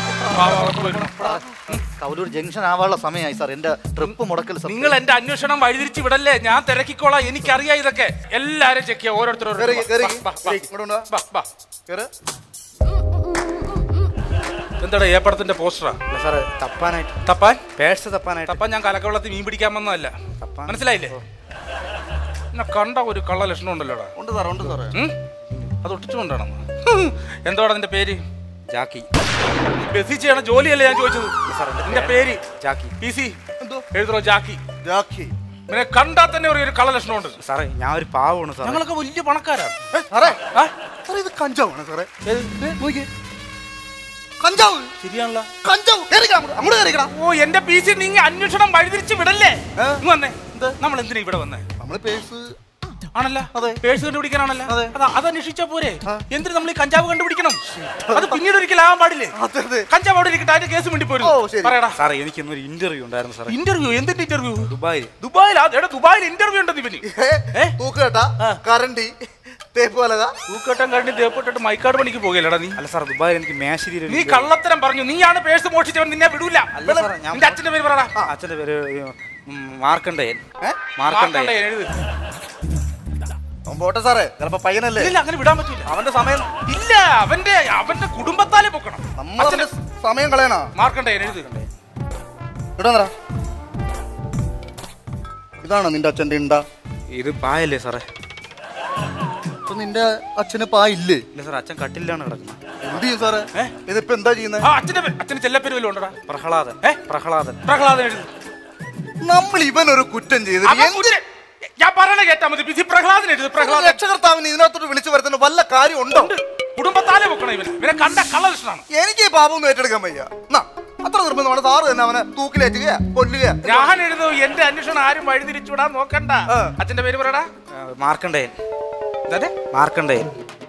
കവലൂർ ജംഗ്ഷൻ ആവാനുള്ള സമയമായി സാർ എന്റെ ട്രിപ്പ് മുടക്കൽ സാർ നിങ്ങൾ എന്റെ അന്വേഷണം വഴിതിരിച്ച് വിടല്ലേ ഞാൻ തിരക്കിക്കോളാം എനിക്കറിയാം ഇതൊക്കെ എല്ലാരും ചെക്ക് ചെയ്യാം ഓരോരുത്തരും കേറി, കേറി. ബാ, ബാ, കേറി, ഇങ്ങോട്ട് കൊണ്ടുവാ. ബാ, ബാ. കേറ്. എന്താടാ ഏപ്പടത്തിന്റെ പോസ്റ്ററാ സാറേ തപ്പാനായിട്ട് തപ്പാൻ പേഴ്സ് തപ്പാനായിട്ട് തപ്പാൻ ഞാൻ കലക്കവെള്ളത്തിൽ മീൻ പിടിക്കാൻ വന്നതല്ല മനസ്സിലായില്ലേ എന്നെ കണ്ട ഒരു കള്ള ലക്ഷണം ഉണ്ടല്ലോടാ ഉണ്ട് സാറേ ഉണ്ട് സാറേ ഉം? അത് ഒട്ടിച്ചുകൊണ്ടാണെന്ന് എന്തോടാ നിന്റെ പേര് ജാക്കി ബസ്സിൽ ചെയ്യണ ജോലിയല്ലേ ഞാൻ ചോദിച്ചത് നിന്റെ പേര് ജാക്കി പി സി എഴുതണോ ജാക്കി ജാക്കി ഇവനെ കണ്ടാൽ തന്നെ ഒരു ഒരു കള്ള ലക്ഷണമുണ്ട് സാറേ ഞാൻ ഒരു പാവമാണ് സാറേ ഞങ്ങളൊക്കെ വലിയ പണക്കാരാണ് ഏ, സാറേ ആ? സാറേ ഇത് കഞ്ചാവാണ് സാറേ ഏ, നോക്കിയേ. കഞ്ചാവ് ശരിയാണല്ലോ കഞ്ചാവ് കേറിക്കണം അങ്ങോട്ട്. അങ്ങോട്ട് കേറിക്കണം ഓ എന്റെ പി സി നീ അന്വേഷണം വഴിതിരിച്ച് വിടല്ലേ ഇങ്ങ് വന്നേ നമ്മൾ എന്തിനാ ഇവിടെ വന്നേ നമ്മള് പേഴ്സ് ആണല്ല പേഴ്സ് കണ്ടുപിടിക്കാനാണല്ല അതാ അത് അന്വേഷിച്ചാ പോരെ എന്തിനു നമ്മൾ ഈ കഞ്ചാവ് കണ്ടുപിടിക്കണം അത് പിന്നീട് ഒരിക്കലും ആവാൻ പാടില്ലേ കഞ്ചാവ് അവിടെ ഇരിക്കട്ടെ അതിന്റെ കേസ് വേണ്ടി പോരും പറയടാ സാറേ എനിക്ക് ഇന്നൊരു ഇന്റർവ്യൂ ഉണ്ടായിരുന്നു സാറേ ഇന്റർവ്യൂ എന്തിന്റെ ഇന്റർവ്യൂ ദുബായിൽ ദുബായിൽ എടാ ദുബായിൽ ഇന്റർവ്യൂ ഉണ്ടെന്ന് ഇവന് തൂക്കുകേട്ട കരണ്ടി തേപ്പ് പലക തൂക്കട്ടം കഴിഞ്ഞ് തേപ്പിട്ടിട്ട് മൈക്കാട് പണിക്ക് പോകലടാ നീ അല്ല സാർ ദുബായിൽ എനിക്ക് മേശിരിയിൽ ഒരു നീ interview- കള്ളത്തരം പറഞ്ഞു നീയാണ് പേഴ്സ് മോഷിച്ചവൻ നിന്നെ വിടൂല അല്ല സാറേ, ഞാൻ- നിന്റെ അച്ഛന്റെ പേര് പറയടാ ആ, അച്ഛന്റെ പേര് ഉം, മാർക്കണ്ഡേയൻ മാർക്കണ്ഡേയൻ, മാർക്കണ്ഡേയൻ എഴുത്. അവൻ പോട്ടെ സാറേ ചിലപ്പോ പയ്യനല്ലേ ഇല്ല അങ്ങനെ വിടാൻ പറ്റൂല അവന്റെ സമയം ഇല്ല അവന്റെ അവന്റെ കുടുംബത്താലെ പൊക്കണം നമ്മളതിന്റെ സമയം കളയണോ മാർക്കണ്ടേയൻ എഴുത് ഇടാ ഇതാണോ നിന്റെ അച്ഛന്റെ ഇണ്ട ഇത് പായല്ലേ സാറേ ഇപ്പൊ നിന്റെ അച്ഛന് പായില്ലേ ഇല്ല സാർ അച്ഛൻ കട്ടിലാണ് കിടക്കുന്നത് എന്ത് ചെയ്യും സാറേ ഇതിപ്പോ എന്താ ചെയ്യുന്നത് ആ അച്ഛന്റെ പേ- അച്ഛന്റെ ചെല്ലപ്പേര് വല്ലതും ഉണ്ടടാ പ്രഹ്ലാദൻ ഏ? പ്രഹ്ലാദൻ പ്രഹ്ലാദൻ എഴുത് നമ്മൾ ഇവനൊരു കുറ്റം ചെയ്തു അവൻ കുറ്റം- ഞാൻ പറയണ കേട്ടാ മതി ബിസി പ്രഹ്ലാദൻ എഴുതി പ്രഹ്ലാദൻ രക്ഷകർത്താവിന് ഇതിനകത്തോട്ട് വിളിച്ചു വരുത്തുന്ന വല്ല കാര്യം ഉണ്ടോ കുടുംബത്താലെ വെക്കണം ഇവന് ഇവനെ കണ്ട കള്ളകൃഷ്ണനാണ് എനിക്ക് ഈ പാപമൊന്നും ഏറ്റെടുക്കാൻ വയ്യ എന്നാ, അത്ര നിർബന്ധമാണ് സാറ് തന്നെ അവനെ തൂക്കിലേറ്റുക കൊല്ലുക ഞാൻ എഴുതുന്നു എന്റെ അന്വേഷണം ആരും വഴിതിരിച്ചുവിടാൻ നോക്കണ്ട അച്ഛന്റെ പേര് പറയടാ മാർക്കണ്ടേയൻ അതെ മാർക്കണ്ടേയൻ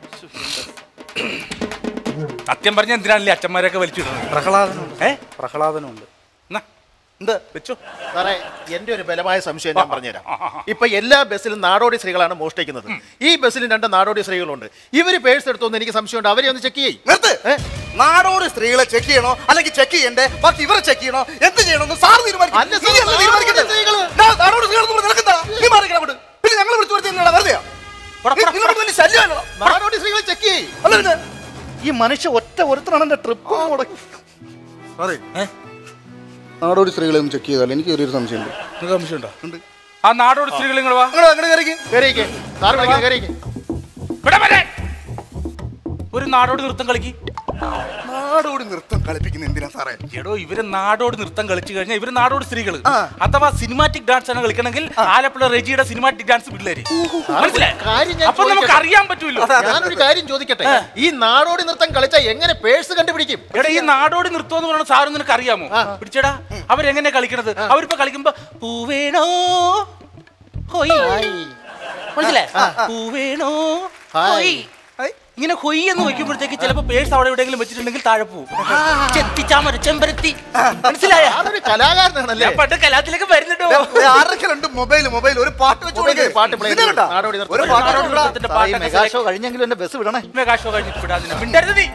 സത്യം പറഞ്ഞ എന്തിനാണല്ലേ അച്ഛന്മാരൊക്കെ വലിച്ചിടുന്നത് പ്രഹ്ലാദനുണ്ട് ഏ പ്രഹ്ലാദനുണ്ട് എന്ത് വെച്ചോ സാറേ എന്റെ ഒരു ബലമായ സംശയം ഞാൻ പറഞ്ഞുതരാം ഇപ്പൊ എല്ലാ ബസ്സിലും നാടോടി സ്ത്രീകളാണ് മോഷ്ടിക്കുന്നത് ഈ ബസ്സിലും രണ്ട് നാടോടി സ്ത്രീകളുണ്ട് ഇവര് പേഴ്സ് എടുത്തോന്ന് എനിക്ക് സംശയമുണ്ട് അവരെ ഒന്ന് ചെക്ക് ചെയ്യും നിർത്ത് നാടോടി സ്ത്രീകളെ ചെക്ക് ചെയ്യണോ അല്ലെങ്കിൽ ചെക്ക് ചെയ്യണ്ടേ ബാക്കി ഇവരെ ചെക്ക് ചെയ്യണോ എന്ത് ചെയ്യണമെന്ന് സാർ തീരുമാനിക്കും അല്ല, നീ അല്ല തീരുമാനിക്കണ്ടേ? ദാ, നാടോടി സ്ത്രീകൾ എന്ന് പറഞ്ഞ് നിനക്കെന്താ? നീ മാറിക്കണ അങ്ങോട്ട്. പിന്നെ ഞങ്ങൾ വിളിച്ചു വരുത്തി എന്തിനാ വെറുതെയാ നിങ്ങളുടെ വലിയ ശല്യമാണോ നാടോടി സ്ത്രീകളെ ചെക്ക് ചെയ്യും അല്ല പിന്നെ ഈ മനുഷ്യ ഒറ്റ ഒരുത്തനാണ് എന്റെ ട്രിപ്പ് മുടക്കി സാറേ നാടോടി സ്ത്രീകളെ ഒന്ന് ചെക്ക് ചെയ്താൽ എനിക്ക് ഒരു സംശയമുണ്ട് സംശയമുണ്ടോ ആ നാടോടി സ്ത്രീകൾ നിങ്ങൾ വാ സാർ വിളിക്കാം കയറിക്ക് ഇവിടെ വരെ. ഒരു നാടോടി നൃത്തം കളിക്ക് നാടോടി നൃത്തം കളിപ്പിക്കുന്ന എന്തിനാ സാറേ എടോ ഇവര് നാടോടി നൃത്തം കളിച്ചു കഴിഞ്ഞാൽ ഇവര് നാടോടി സ്ത്രീകൾ അഥവാ സിനിമാറ്റിക് ഡാൻസ് ആണ് കളിക്കണമെങ്കിൽ ആലപ്പുഴ റെജിയുടെ സിനിമാറ്റിക് ഡാൻസ് പിള്ളേര് മനസ്സിലായി കാര്യം ഞാൻ അപ്പൊ നമുക്ക് ചോദിക്കട്ടെ? അറിയാൻ പറ്റുമല്ലോ ഞാനൊരു കാര്യം ചോദിക്കട്ടെ ഈ നാടോടി നൃത്തം കളിച്ചാൽ എങ്ങനെ പേഴ്സ് കണ്ടുപിടിക്കും എടാ ഈ നാടോടി നൃത്തം എന്ന് പറയുന്ന സാറ് നിനക്ക് അറിയാമോ പിടിച്ചടാ അവരെങ്ങനെ കളിക്കണത് അവരിപ്പോ കളിക്കുമ്പോ പൂവേണോ ഹൊയ് മനസ്സിലായി പൂവേണോ ഹൊയ് ഇങ്ങനെ ഹൊയ് എന്ന് വെക്കുമ്പോഴത്തേക്ക് ചിലപ്പോ പേഴ്സ് അവിടെ എവിടെയെങ്കിലും വെച്ചിട്ടുണ്ടെങ്കിൽ താഴെ പോകും ചെത്തിച്ചാമര ചെമ്പരത്തി മനസ്സിലായ അതൊരു കലാകാരനാണല്ലേ ഞാൻ പണ്ട് കലാത്തിലേക്ക് വരുന്നുണ്ടോ ആരൊക്കെയുണ്ട് മൊബൈൽ മൊബൈൽ ഒരു പാട്ട് വെച്ച് കൊടുക്ക്. പാട്ട് play ഇതിനെ ചെയ്യ്. കേട്ടോ? നാടോടി നൃത്തം. ഒരു പാട്ട് നാടോടി വെച്ച് വിടാം. നൃത്തത്തിന്റെ ഈ പാട്ടൊക്കെ മെഗാ select- ഷോ കഴിഞ്ഞെങ്കിലും എന്റെ ബസ് വിടണേ മെഗാ ഷോ കഴിഞ്ഞിട്ട് വിടാതിനെ മിണ്ടരുത് നീ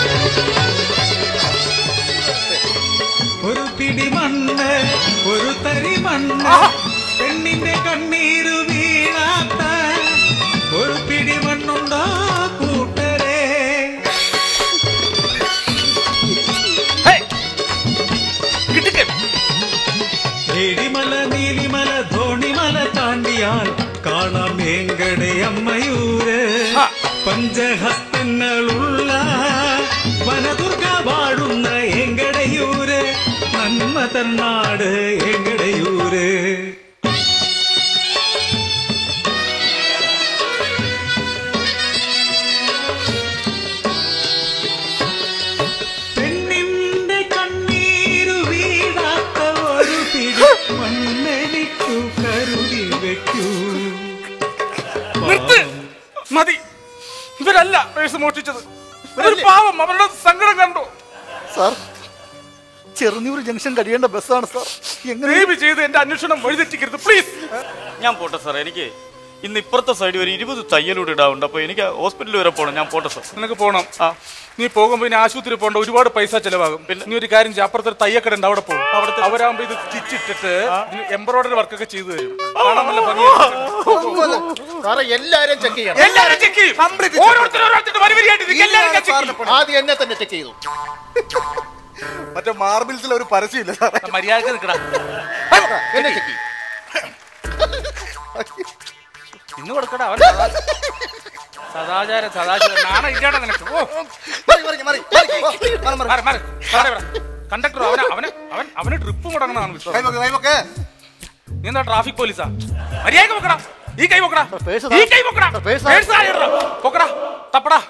ഒരു പിടി മണ്ണ് ഒരു തരി മണ്ണ് പെണ്ണിന്റെ കണ്ണീര് വീഴാത്ത ഒരു പിടി മണ്ണുണ്ടോ കൂട്ടരെ ഏടിമല നീലിമല ധോണിമല താണ്ടിയാൽ കാണാം എങ്കടെ അമ്മയൂര് പഞ്ചഹസ്തങ്ങളുള്ള വനദുർഗ വാഴുന്ന എങ്കടയൂര് നന്മ തന്നാട് എങ്കടയൂര് പെണ്ണിന്റെ കണ്ണീരു വീഴാത്ത ഒരു പിടി മണ്ണെനിക്കു കരുതി വെക്കൂ നിർത്ത് മതി ഇവരല്ല പേഴ്സ് മോഷ്ടിച്ചത് ഒരു പാവം അവരുടെ സങ്കടം കണ്ടു സാർ ചെറുന്നൂർ ജംഗ്ഷൻ കഴിയേണ്ട ബസ്സാണ് സാർ എങ്ങനെ ദയവ് ചെയ്ത് എന്റെ അന്വേഷണം വഴിതെറ്റിക്കരുത് പ്ലീസ് ഞാൻ പോട്ടെ സാർ എനിക്ക് ഇന്ന് ഇപ്പുറത്തെ സൈഡിൽ ഒരു ഇരുപത് തയ്യലൂടെ ഇടാവുണ്ട് അപ്പൊ എനിക്ക് ഹോസ്പിറ്റലിൽ വരെ പോകണം ഞാൻ പോട്ടെ സാർ നിനക്ക് പോകണം നീ പോകുമ്പോ ഇനി ആശുപത്രി പോകണ്ട ഒരുപാട് പൈസ ചെലവാകും നീ ഒരു കാര്യം ചെയ്യ അപ്പുറത്തെ ഒരു തയ്യക്കട ഉണ്ട് അവിടെ പോകും അവിടുത്തെ അവരാകുമ്പോ ഇത് സ്റ്റിച്ചിട്ടിട്ട് എംബ്രോയിഡറി വർക്കൊക്കെ ചെയ്തു തരും കാണാൻ നല്ല ഭംഗിയായിരിക്കും. സാറേ എല്ലാരും ചെക്ക് ചെയ്യണം എല്ലാവരും check ചെയ്യും. ഓരോരുത്തരും ഓരോരുത്തരുടെ വരി വരിയായിട്ട് ഇരിക്കും. എല്ലാവരും check ചെയ്യും. ആദ്യം എന്നെ തന്നെ ചെക്ക് ചെയ്തു മറ്റേ മാർബിൾസിൽ ഒരു പരസ്യമില്ല സാറേ മര്യാദക്ക് നിൽക്കടാ എന്നെ ചെക്ക് ചെയ്യും ഇന്ന് കൊടുക്കടാ അവൻ സദാചാരം സദാചാരം നാണ ഇല്ലാടാ നിനക്ക് ഓ മറി, മറി, മറി, മറി. കണ്ടക്ടർ അവന് അവന് അവൻ അവന് ട്രിപ്പ് മുടങ്ങണതാണ് വിശ്വാസം കൈവക്ക്, കൈവക്ക്. നീ എന്താ ട്രാഫിക് പോലീസാ മര്യാദ വെക്കടാ ഈ കൈ വെക്കടാ പേഴ്സ് ഈ കൈ വെക്കടാ പേഴ്സ് പേഴ്സ് ആയിടാ പൊക്കടാ തപ്പടാ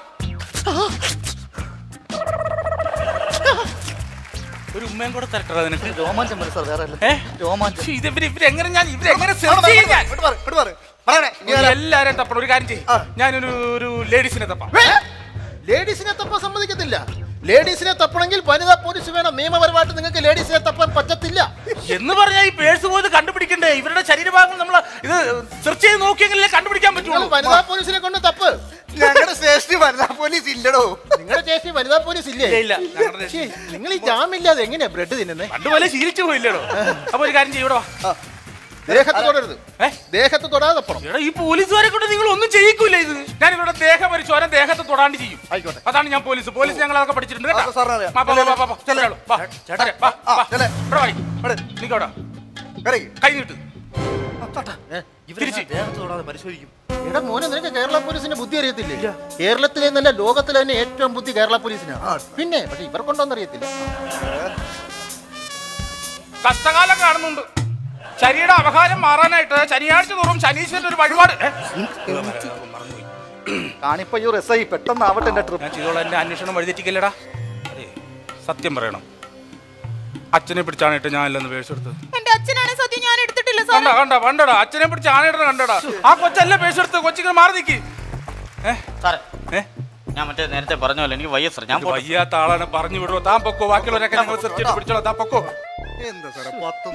ഒരു ഉമ്മയും കൂടെ തരട്ടടാ നിനക്ക് രോമാഞ്ചം വരും സാർ വേറെ അല്ല ഏ? രോമാഞ്ചം ശ്ശി, ഇത് ഇവര് ഇവരെങ്ങനെ ഞാൻ ഇവരെങ്ങനെ സെർച്ച് ചെയ്യും ഞാൻ ഇങ്ങോട്ട് മാറ്, ഇങ്ങോട്ട് മാറ്. പറയണേ, നീ ആരാ? എല്ലാരും തപ്പണം ഒരു കാര്യം ചെയ്യും ഞാനൊരു ഒരു ലേഡീസിനെ തപ്പാം ലേഡീസിനെ തപ്പാൻ സമ്മതിക്കത്തില്ല ലേഡീസിനെ തപ്പണമെങ്കിൽ വനിതാ പോലീസ് വേണം നിയമപരമായിട്ട് നിങ്ങൾക്ക് ലേഡീസിനെ തപ്പാൻ പറ്റത്തില്ല എന്ന് പറഞ്ഞാൽ ഈ പേഴ്സ് പോയത് കണ്ടുപിടിക്കണ്ടേ ഇവരുടെ ശരീരഭാഗങ്ങൾ നമ്മൾ ഇത് സെർച്ച് ചെയ്ത് നോക്കിയെങ്കിലേ കണ്ടുപിടിക്കാൻ നിങ്ങൾ പറ്റുള്ളൂ വനിതാ പോലീസിനെ കൊണ്ട് തപ്പ് ഞങ്ങളുടെ സ്റ്റേഷനിൽ വനിതാ പോലീസ് ഇല്ലടോ നിങ്ങളുടെ ചേച്ചി വനിതാ പോലീസ് ഇല്ലേ ഇല്ല, ഇല്ല. ഞങ്ങളുടെ ശ്ശേ, നിങ്ങൾ ഈ ജാമില്ലാതെ എങ്ങനെയാ ബ്രെഡ് തിന്നുന്നേ പണ്ട് പോലെ ശീലിച്ചു പോയില്ലേടോ അപ്പൊ ഒരു കാര്യം ചെയ്യൂടെ വാ ദേഹത്ത് തൊടരുത് ഏ? ദേഹത്ത് തൊടാതെ തപ്പണം എടാ ഈ പോലീസുകാരെ കൊണ്ട് നിങ്ങൾ ഒന്നും ചെയ്യിക്കൂല ഇത് ഞാൻ ഇവരുടെ ദേഹം പരിശോധന ദേഹത്ത് തൊടാണ്ട് ചെയ്യും ആയിക്കോട്ടെ അതാണ് ഞാൻ പോലീസ് പോലീസ് ഞങ്ങൾ അതൊക്കെ പഠിച്ചിട്ടുണ്ട് കേട്ടോ അത് സാറിന് അറിയാം. വാ, വാ, വാ, വാ, വാ, ചെല്ലു, വാ, ചേട്ടാ. വരെ, വാ, ആ, വാ. ചെല്ല്. ഇവിടെ വാടി. ഇവിടെ. നിക്കവിടെ. കറി. കൈ നീട്ട് തിരിച്ച് എടാ മോനെ നിനക്ക് കേരള പോലീസിന്റെ ബുദ്ധി അറിയത്തില്ലേ കേരളത്തിലെ നല്ല ലോകത്തിലെ തന്നെ ഏറ്റവും ബുദ്ധി കേരള പോലീസിനാണ് പിന്നെ പക്ഷെ ഇവർക്കൊണ്ടോന്ന് അറിയത്തില്ല കഷ്ടകാലം കാണുന്നുണ്ട് ശനിയുടെ അപഹാരം മാറാനായിട്ട് ശനിയാഴ്ച തോറും ശനീശ്വരൻ ഒരു വഴിപാട് ഏ? കാണിപ്പയ്യൂർ എസ് ഐ പെട്ടെന്ന് ആവട്ടെ എന്റെ ട്രിപ്പ് ഞാൻ ചെയ്തോളാം എന്റെ അന്വേഷണം വഴിതെറ്റിക്കല്ലടാ അതെ സത്യം പറയണം അച്ഛനെ പിടിച്ചാണിട്ട് ഞാൻ അല്ലെന്ന് പേഴ്സെടുത്തത് എന്റെ അച്ഛനാണ് സത്യം ഞാൻ എടുത്തിട്ടില്ല സാർ കണ്ട കണ്ട കണ്ടടാ അച്ഛനെ പിടിച്ച് ആനയിടണ കണ്ടടാ ആ കൊച്ചല്ല പേഴ്സെടുത്ത് കൊച്ചിങ്ങനെ മാറി നിൽക്കി സാറേ ഏ? ഞാൻ മറ്റേ നേരത്തെ പറഞ്ഞ പോലെ എനിക്ക് വയ്യ സാർ ഞാൻ പോട്ടെ. വയ്യാത്ത ആളാണ് പറഞ്ഞു വിടുവോ താൻ പൊക്കോ ബാക്കിയുള്ളവരൊക്കെ ഞങ്ങൾ സെർച്ച് ചെയ്ത് പിടിച്ചോളാം താൻ പൊക്കോ എന്താ സാറേ പത്തും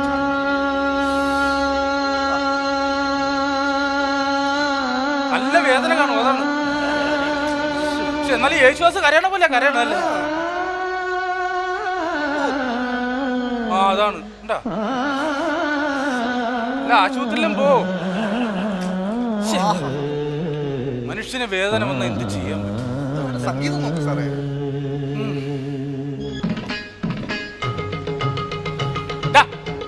നല്ല വേദന കാണും അതാണ് പക്ഷെ എന്നാലും യേശുവാസ് കരയണ പോലെ കരയണം അല്ലേ ആ അതാണ് ഉണ്ടാ അല്ല ആശുപത്രിയിലും പോ ശ്ശെ. മനുഷ്യന് വേദന വന്ന എന്ത് ചെയ്യാൻ പറ്റും സംഗീതം നോക്ക് സാറേ ഡാ.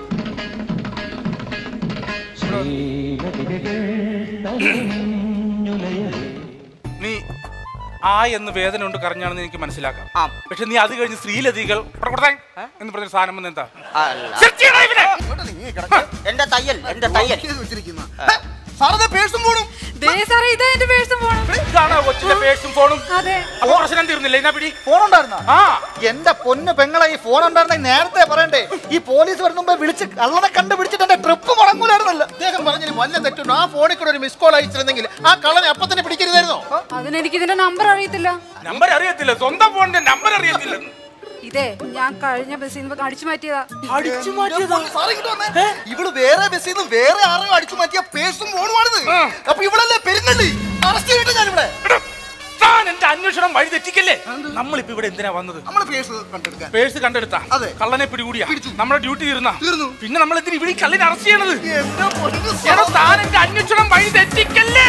നീ ആ എന്ന് വേദന കൊണ്ട് കരഞ്ഞാണെന്ന് എനിക്ക് മനസ്സിലാക്കാം പക്ഷെ നീ അത് കഴിഞ്ഞ് സ്ത്രീലതികൾ എന്ന് പറഞ്ഞ സാധനം വന്ന് എന്താ ചെറുച്ചിയാടാ ഇവനെ. എന്റെ തയ്യൽ എന്റെ തയ്യൽ സാറേ പേഴ്സും പോണും ദേ സാറേ ഇതാ എന്റെ പേഴ്സും പോണം ഇതാണോ കൊച്ചിന്റെ പേഴ്സും ഫോണും അതെ അപ്പൊ പ്രശ്നം തീർന്നില്ല എന്നാ പിടി ഫോൺ ഉണ്ടായിരുന്ന ആ എന്റെ പൊന്ന് പെങ്ങളെ ഈ ഫോൺ ഉണ്ടായിരുന്ന നേരത്തെ പറയണ്ടേ ഈ പോലീസ് വരുന്ന മുമ്പേ വിളിച്ച് കള്ളനെ കണ്ടുപിടിച്ചിട്ട് എന്റെ ട്രിപ്പ് മുടങ്ങൂലായിരുന്നല്ല അദ്ദേഹം പറഞ്ഞതിൽ വല്ല തെറ്റുണ്ടോ ആ ഫോണിൽ കൂടെ ഒരു മിസ് കോൾ അയച്ചിരുന്നെങ്കിൽ ആ കള്ളനെ അപ്പൊ തന്നെ പിടിക്കരുതായിരുന്നോ അതിനെനിക്ക് ഇതിന്റെ നമ്പർ അറിയത്തില്ല നമ്പർ അറിയത്തില്ല സ്വന്തം ഫോണിന്റെ നമ്പർ അറിയത്തില്ല ഇതേ ഞാൻ കഴിഞ്ഞ ബസ്സിൽ നിന്ന് അടിച്ചു മാറ്റിയതാ അടിച്ചു മാറ്റിയതാ സാറേ ഇങ്ങോട്ട് വന്നേ ഇവള് വേറെ ബസ്സിൽ നിന്ന് വേറെ ആരെയും അടിച്ചു മാറ്റിയ പേഴ്സും ഫോണുമാണിത് അപ്പൊ ഇവളല്ലേ പെരുന്നള്ളി അറസ്റ്റ് ചെയ്തിട്ട് ഞാനിവിടെ താൻ എന്റെ അന്വേഷണം വഴി തെറ്റിക്കല്ലേ നമ്മളിപ്പോ ഇവിടെ എന്തിനാ വന്നത് നമ്മള് പേഴ്സ് കണ്ടെടുക്കാൻ പേഴ്സ് കണ്ടെടുത്താ അതെ. കള്ളനെ പിടികൂടിയാ നമ്മുടെ ഡ്യൂട്ടി തീർന്നാ തീർന്നു. പിന്നെ നമ്മൾ എന്തിനാ ഇവിടെ ഈ കള്ളിനെ അറസ്റ്റ് ചെയ്യണത് എന്റെ പൊന്നു എടാ, താൻ എന്റെ അന്വേഷണം വഴി തെറ്റിക്കല്ലേ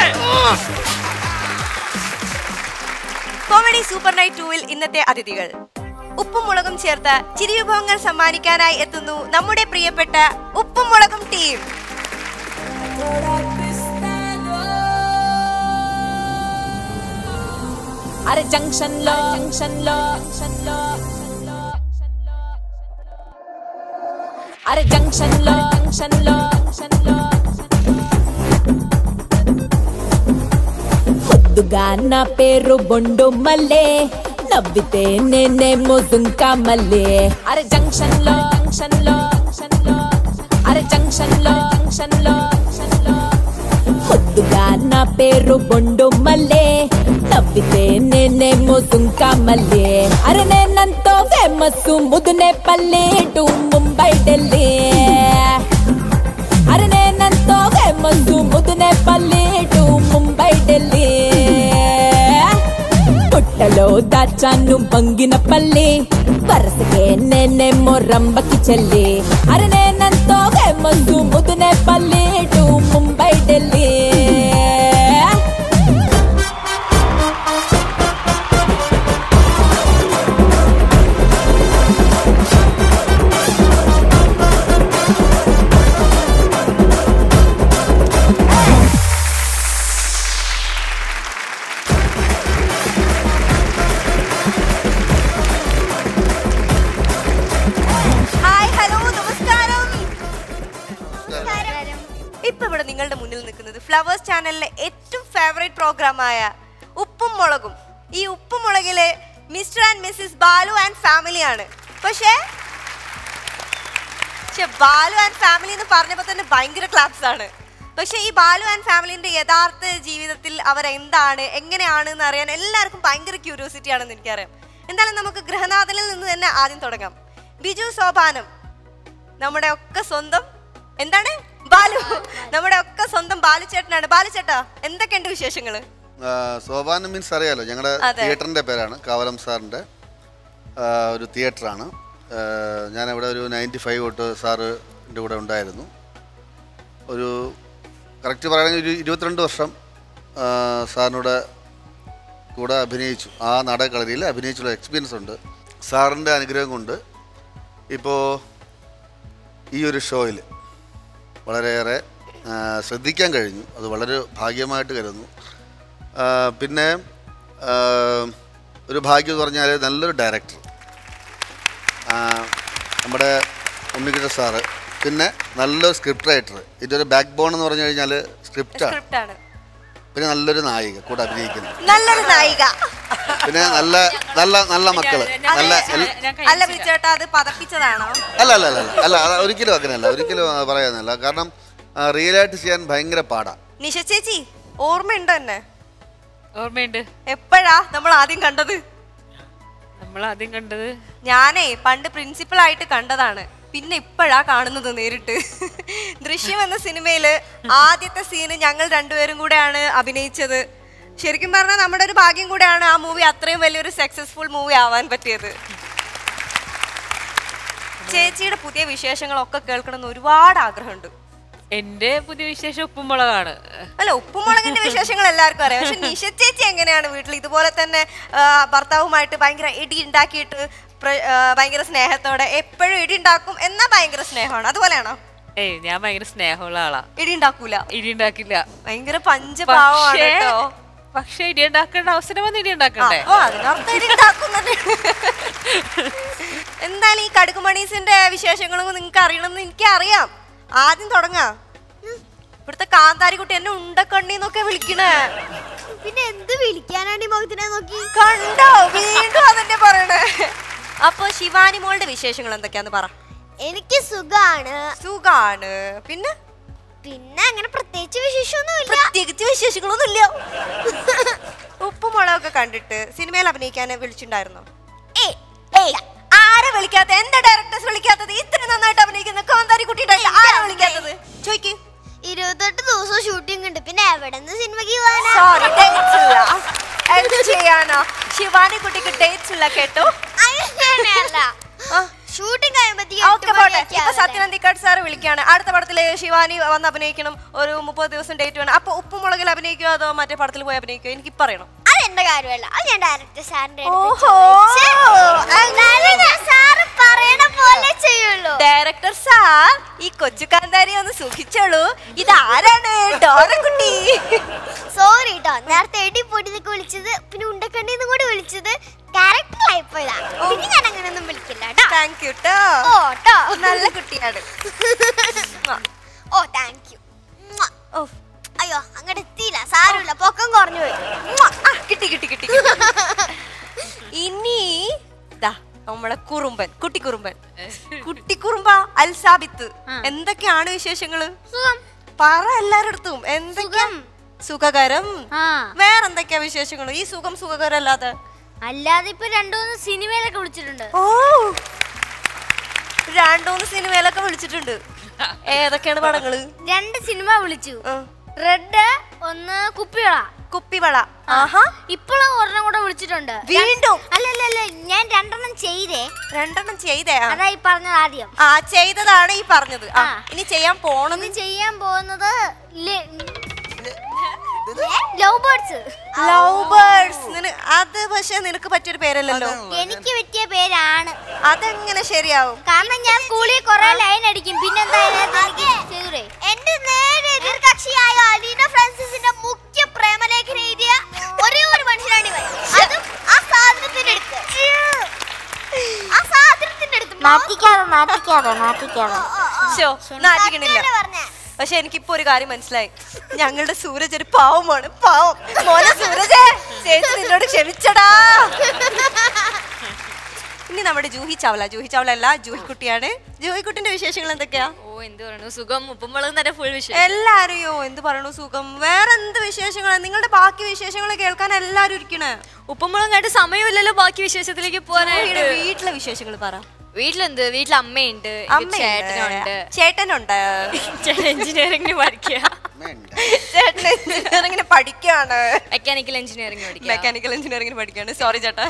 കോമഡി സൂപ്പർ നൈറ്റ് ടൂവിൽ ഇന്നത്തെ അതിഥികൾ ഉപ്പും മുളകും ചേർത്ത ചിരിവിഭവങ്ങൾ സമ്മാനിക്കാനായി എത്തുന്നു നമ്മുടെ പ്രിയപ്പെട്ട ഉപ്പും മുളകും ടീം అరే జంక్షన్ లో జంక్షన్ లో జంక్షన్ లో అరే జంక్షన్ లో జంక్షన్ లో జంక్షన్ లో ముద్దుగా నా పేరు బొండు మల్లే నవ్వితే నేనేమో దుంకా మల్లే అరే జంక్షన్ లో జంక్షన్ లో జంక్షన్ లో అరే జంక్షన్ లో జంక్షన్ లో జంక్షన్ లో ముద్దుగా నా పేరు బొండు మల్లే నవ్వితే నేనేమో దుంకా మల్లే అరే నేనంతో ఫేమస్ ముదునే పల్లె టు ముంబై ఢిల్లీ అరే నేనంతో ఫేమస్ ముదునే పల్లె టు ముంబై ఢిల్లీ పుట్టలో దాచాను బంగిన పల్లి వరసకే నేనేమో రంబకి చెల్లి అరే నేనంతో ఫేమస్ ముదునే పల్లి to Mumbai Delhi hi hello നമസ്കാരം ഇപ്പൊ ഇവിടെ നിങ്ങളുടെ മുന്നിൽ നിൽക്കുന്നത് ഫ്ലവേഴ്സ് ചാനലിലെ ഏറ്റവും ഫേവറേറ്റ് പ്രോഗ്രാമായ ഉപ്പും മുളകും ഈ ഉപ്പും മുളകിലെ mister and missus Balu and ഫാമിലിയാണ് പക്ഷേ പക്ഷെ ബാലു ആൻഡ് ഫാമിലി എന്ന് പറഞ്ഞപ്പോൾ തന്നെ ഭയങ്കര ക്ലാപ്സ് ആണ് പക്ഷെ ഈ ബാലു ആൻഡ് ഫാമിലിന്റെ യഥാർത്ഥ ജീവിതത്തിൽ അവർ എന്താണ് എങ്ങനെയാണ് എന്ന് അറിയാൻ എല്ലാവർക്കും ഭയങ്കര ക്യൂരിയോസിറ്റി ആണെന്ന് എനിക്കറിയാം എന്തായാലും നമുക്ക് ഗൃഹനാഥനിൽ നിന്ന് തന്നെ ആദ്യം തുടങ്ങാം ബിജു സോപാനം നമ്മുടെ ഒക്കെ സ്വന്തം എന്താണ് ബാലു നമ്മുടെ ഒക്കെ സ്വന്തം ബാലു ചേട്ടനാണ് ബാലു ചേട്ടാ എന്തൊക്കെയുണ്ട് വിശേഷങ്ങള് ആ, സോപാനം മീൻസ് അറിയാലോ ഞങ്ങളുടെ അതെ. തിയേറ്ററിൻ്റെ പേരാണ് കാവലം സാറിൻ്റെ ആ, ഒരു തിയേറ്ററാണ് ആ, ഞാനവിടെ ഒരു നയൻറ്റി ഫൈവ് തൊട്ട് സാറിൻ്റെ കൂടെ ഉണ്ടായിരുന്നു ഒരു കറക്റ്റ് പറയുകയാണെങ്കിൽ ഒരു ഇരുപത്തിരണ്ട് വർഷം ആ, സാറിനോട് കൂടെ അഭിനയിച്ചു ആ നാടകക്കളരിയിൽ അഭിനയിച്ചുള്ള എക്സ്പീരിയൻസ് ഉണ്ട് സാറിൻ്റെ അനുഗ്രഹം കൊണ്ട് ഇപ്പോൾ ഈ ഒരു ഷോയിൽ വളരെയേറെ ആ, ശ്രദ്ധിക്കാൻ കഴിഞ്ഞു അത് വളരെ ഭാഗ്യമായിട്ട് കരുതുന്നു ആ, പിന്നെ ആ, ഒരു ഭാഗ്യം എന്ന് പറഞ്ഞാൽ നല്ലൊരു ഡയറക്ടർ നമ്മുടെ ഉണ്ണികൃഷ്ണ സാറ് പിന്നെ നല്ലൊരു സ്ക്രിപ്റ്റ് റൈറ്റർ ഇതിൻ്റെ ഒരു ബാക്ക് ബോൺ എന്ന് പറഞ്ഞു കഴിഞ്ഞാൽ സ്ക്രിപ്റ്റാണ് സ്ക്രിപ്റ്റ് ആണ് പിന്നെ നല്ലൊരു നായിക കൂടെ അഭിനയിക്കുന്നത് നല്ലൊരു നായിക പിന്നെ നല്ല നല്ല നല്ല മക്കള് നല്ല എൽ- അല്ല വിളിച്ചേട്ടാ അത് പതപ്പിച്ചതാണോ അല്ല അല്ല അല്ല അല്ല അത് ഒരിക്കലും അങ്ങനെയല്ല ഒരിക്കലും ആ, പറയാനല്ല കാരണം റിയലായിട്ട് ചെയ്യാൻ ഭയങ്കര പാടാ നിഷ ചേച്ചി ഓർമ്മയുണ്ടോ എന്നെ ഓർമ്മയുണ്ട് എപ്പോഴാ നമ്മൾ ആദ്യം കണ്ടത് നമ്മൾ ആദ്യം കണ്ടത് ഞാനേ പണ്ട് പ്രിൻസിപ്പൽ ആയിട്ട് കണ്ടതാണ് പിന്നെ ഇപ്പോഴാ കാണുന്നത് നേരിട്ട് ദൃശ്യം എന്ന സിനിമയില് ആദ്യത്തെ സീന് ഞങ്ങൾ രണ്ടുപേരും കൂടെയാണ് അഭിനയിച്ചത് ശരിക്കും പറഞ്ഞാൽ നമ്മുടെ ഒരു ഭാഗ്യം കൂടെയാണ് ആ മൂവി അത്രയും വലിയൊരു സക്സസ്ഫുൾ മൂവി ആവാൻ പറ്റിയത് ചേച്ചിയുടെ പുതിയ വിശേഷങ്ങളൊക്കെ കേൾക്കണം എന്ന് ഒരുപാട് ആഗ്രഹമുണ്ട് എന്റെ പുതിയ വിശേഷം ഉപ്പുമുളകാണ് അല്ല ഉപ്പുമുളകിന്റെ വിശേഷങ്ങൾ എല്ലാവർക്കും അറിയാം പക്ഷെ നിഷ ചേച്ചി എങ്ങനെയാണ് വീട്ടിൽ ഇതുപോലെ തന്നെ ആ, ഭർത്താവുമായിട്ട് ഭയങ്കര ഇടി ഉണ്ടാക്കിയിട്ട് പ്ര- ആ, ഭയങ്കര സ്നേഹത്തോടെ എപ്പോഴും ഇടി ഉണ്ടാക്കും എന്നാ ഭയങ്കര സ്നേഹമാണ് അതുപോലെയാണോ ഏയ് ഞാൻ ഭയങ്കര സ്നേഹമുള്ള ആളാ ഇടി ഉണ്ടാക്കൂല ഇടി ഉണ്ടാക്കില്ല ഭയങ്കര പഞ്ചപാവമാണ് പക്ഷേ- കേട്ടോ പക്ഷേ ഇടി ഉണ്ടാക്കേണ്ട അവസരം വന്ന് ഇടി ഉണ്ടാക്കണ്ടേ ഓ അതിനർത്ഥം ഇടി ഉണ്ടാക്കുന്നുണ്ട് എന്തായാലും ഈ കടുകുമണീസിന്റെ വിശേഷങ്ങളും നിങ്ങൾക്ക് അറിയണമെന്ന് എനിക്ക് അറിയാം ആദ്യം തുടങ്ങാം ഇവിടുത്തെ കാന്താരിക്കുട്ടി എന്നെ ഉണ്ടക്കണ്ണിന്നൊക്കെ വിളിക്കണേ പിന്നെ എന്ത് വിളിക്കാനാണ് ഈ മുഖത്തിനെ നോക്കി കണ്ടോ വീണ്ടും അതന്നെ പറയണേ അപ്പൊ ശിവാനി മോളുടെ വിശേഷങ്ങൾ എന്തൊക്കെയാന്ന് പറ എനിക്ക് സുഖാണ് സുഖാണ് പിന്നെ പിന്നെ അങ്ങനെ പ്രത്യേകിച്ച് വിശേഷമൊന്നുമില്ല പ്രത്യേകിച്ച് വിശേഷങ്ങളൊന്നുമില്ല ഉപ്പും മുളകൊക്കെ കണ്ടിട്ട് സിനിമയിൽ അഭിനയിക്കാൻ വിളിച്ചിട്ടുണ്ടായിരുന്നോ ഏയ് ഏയ് ആരെ വിളിക്കാത്ത എന്താ ഡയറക്ടേഴ്സ് വിളിക്കാത്തത് ഇത്ര നന്നായിട്ട് അഭിനയിക്കുന്ന കാന്താരി കുട്ടിയുടെ ആരാ വിളിക്കാത്തത് ചോയ്ക്ക് ഇരുപത്തെട്ട് ദിവസം ഷൂട്ടിംഗ് ഉണ്ട് പിന്നെ എവിടെ നിന്ന് സിനിമയ്ക്ക് പോകാനാ സോറി ഡേറ്റ്സ് ഇല്ല എന്ത് ചെയ്യാനോ ശിവാനി കുട്ടിക്ക് ഡേറ്റ്സ് ഇല്ല കേട്ടോ അങ്ങനെയല്ല ഷൂട്ടിംഗ് ഓക്കെ പോട്ടെ ഇപ്പൊ സത്യനന്ദിക്കാട് സാർ വിളിക്കാണ് അടുത്ത പടത്തില് ശിവാനി വന്ന് അഭിനയിക്കണം ഒരു മുപ്പത് ദിവസം ഡേറ്റ് വേണം അപ്പൊ ഉപ്പുമുളകിൽ അഭിനയിക്കുമോ അതോ മറ്റേ പടത്തിൽ പോയി അഭിനയിക്കുമോ എനിക്ക് പറയണം അതെന്റെ കാര്യമല്ല അത് ഞാൻ ഡയറക്ടർ സാറിന്റെ ഓഹോ. സാറ് പറയണ പോലെ ചെയ്യുള്ളൂ ഡയറക്ടർ സാർ ഈ കൊച്ചു കാന്താരി ഒന്ന് സുഖിച്ചോളൂ ഇത് ആരാണ് ഡോറക്കുട്ടി സോറി കേട്ടോ നേരത്തെ എടി പൊടിന്നൊക്കെ വിളിച്ചത് പിന്നെ ഉണ്ടക്കണ്ണിന്ന് കൂടി വിളിച്ചത് ക്യാരക്ടറായി പോയതാ പിന്നെ ഞാൻ അങ്ങനെയൊന്നും വിളിക്കില്ല കേട്ടോ താങ്ക് യു ട്ടോ ഓ ട്ടോ നല്ല കുട്ടിയാണ് ഓ താങ്ക് യു അയ്യോ അങ്ങോട്ട് എത്തിയില്ല സാരമില്ല പൊക്കം കുറഞ്ഞു പോയി ആ, കിട്ടി കിട്ടി കിട്ടി ഇനി ദാ നമ്മളെ കുറുമ്പൻ കുട്ടി കുറുമ്പൻ കുട്ടി കുറുമ്പ അൽസാബിത്ത് എന്തൊക്കെയാണ് വിശേഷങ്ങള് പറ എല്ലാരടുത്തും എന്തൊക്കെയാ സുഖകരം വേറെന്തൊക്കെയാ വിശേഷങ്ങൾ ഈ സുഖം സുഖകരം അല്ലാതെ അല്ലാതെ ഇപ്പൊ രണ്ടു മൂന്ന് സിനിമയിലൊക്കെ വിളിച്ചിട്ടുണ്ട് ഓ രണ്ടൂന്ന് സിനിമയിലൊക്കെ വിളിച്ചിട്ടുണ്ട് ഏതൊക്കെയാണ് പടങ്ങള് രണ്ട് സിനിമ വിളിച്ചു റെഡ് ഒന്ന് കുപ്പിവള കുപ്പിവള ആഹാ ഇപ്പോഴും ഒരെണ്ണം കൂടെ വിളിച്ചിട്ടുണ്ട് വീണ്ടും അല്ല അല്ല അല്ല ഞാൻ രണ്ടെണ്ണം ചെയ്തേ രണ്ടെണ്ണം ചെയ്തേ ആ. അതാ ഈ പറഞ്ഞത് ആദ്യം ആ ചെയ്തതാണ് ഈ പറഞ്ഞത് ആ, ഇനി ചെയ്യാൻ പോണെന്ന് ഇനി ചെയ്യാൻ പോകുന്നത് ലവ് ബേർഡ്സ് ലവ് ബേർഡ്സ് അത് പക്ഷെ നിനക്ക് പറ്റിയൊരു പേരല്ലല്ലോ എനിക്ക് പറ്റിയ പേരാണ് അതെങ്ങനെ ശരിയാവും കാരണം ഞാൻ സ്കൂളിൽ കുറെ ലൈൻ അടിക്കും പിന്നെന്താ ചെയ്തൂടെ എന്റെ നേരെ എതിർ കക്ഷിയായ അലീന ഫ്രാൻസിസിന്റെ മുഖ്യ പ്രേമലേഖന എഴുതിയ ഒരേ ഒരു മനുഷ്യനാണ് ഇവൻ അതും ആ സാധനത്തിന്റെ അടുത്ത് ആ സാധനത്തിന്റെ അടുത്ത് നാട്ടിക്കാതെ നാട്ടിക്കാതെ നാട്ടിക്കാതെ ശോ, നാറ്റിക്കണില്ല പക്ഷെ എനിക്കിപ്പോ ഒരു കാര്യം മനസ്സിലായി ഞങ്ങളുടെ സൂരജ് ഒരു പാവമാണ് പാവം മോനെ സൂരജേ ചേച്ചി നിന്നോട് ക്ഷമിച്ചടാ ഇനി നമ്മുടെ ജൂഹി ചാവല ജൂഹി ചാവല അല്ല ജൂഹി കുട്ടിയാണ് ജൂഹി കുട്ടിന്റെ വിശേഷങ്ങൾ എന്തൊക്കെയാ ഓ എന്ത് പറയുന്നു സുഖം ഉപ്പുമുളക് തന്നെ ഫുൾ വിഷയം എല്ലാരെയോ എന്ത് പറയണു സുഖം വേറെ എന്ത് വിശേഷങ്ങളാ നിങ്ങളുടെ ബാക്കി വിശേഷങ്ങൾ കേൾക്കാൻ എല്ലാരും ഇരിക്കണേ ഉപ്പുമുളകായിട്ട് സമയമില്ലല്ലോ ബാക്കി വിശേഷത്തിലേക്ക് പോകാനായിട്ട് ജൂഹിയുടെ വീട്ടിലെ വിശേഷങ്ങൾ പറ വീട്ടിലെന്ത് വീട്ടിൽ അമ്മയുണ്ട് എനിക്ക് അമ്മയുണ്ട്. ചേട്ടനുണ്ട് ചേട്ടനുണ്ട് ചേട്ടൻ എഞ്ചിനീയറിംഗിന് പഠിക്കുക ചേട്ടൻ എഞ്ചിനീയറിംഗിന് പഠിക്കാണ് മെക്കാനിക്കൽ എഞ്ചിനീയറിംഗ് പഠിക്കുക മെക്കാനിക്കൽ എഞ്ചിനീയറിംഗിന് പഠിക്കാണ് സോറി ചേട്ടാ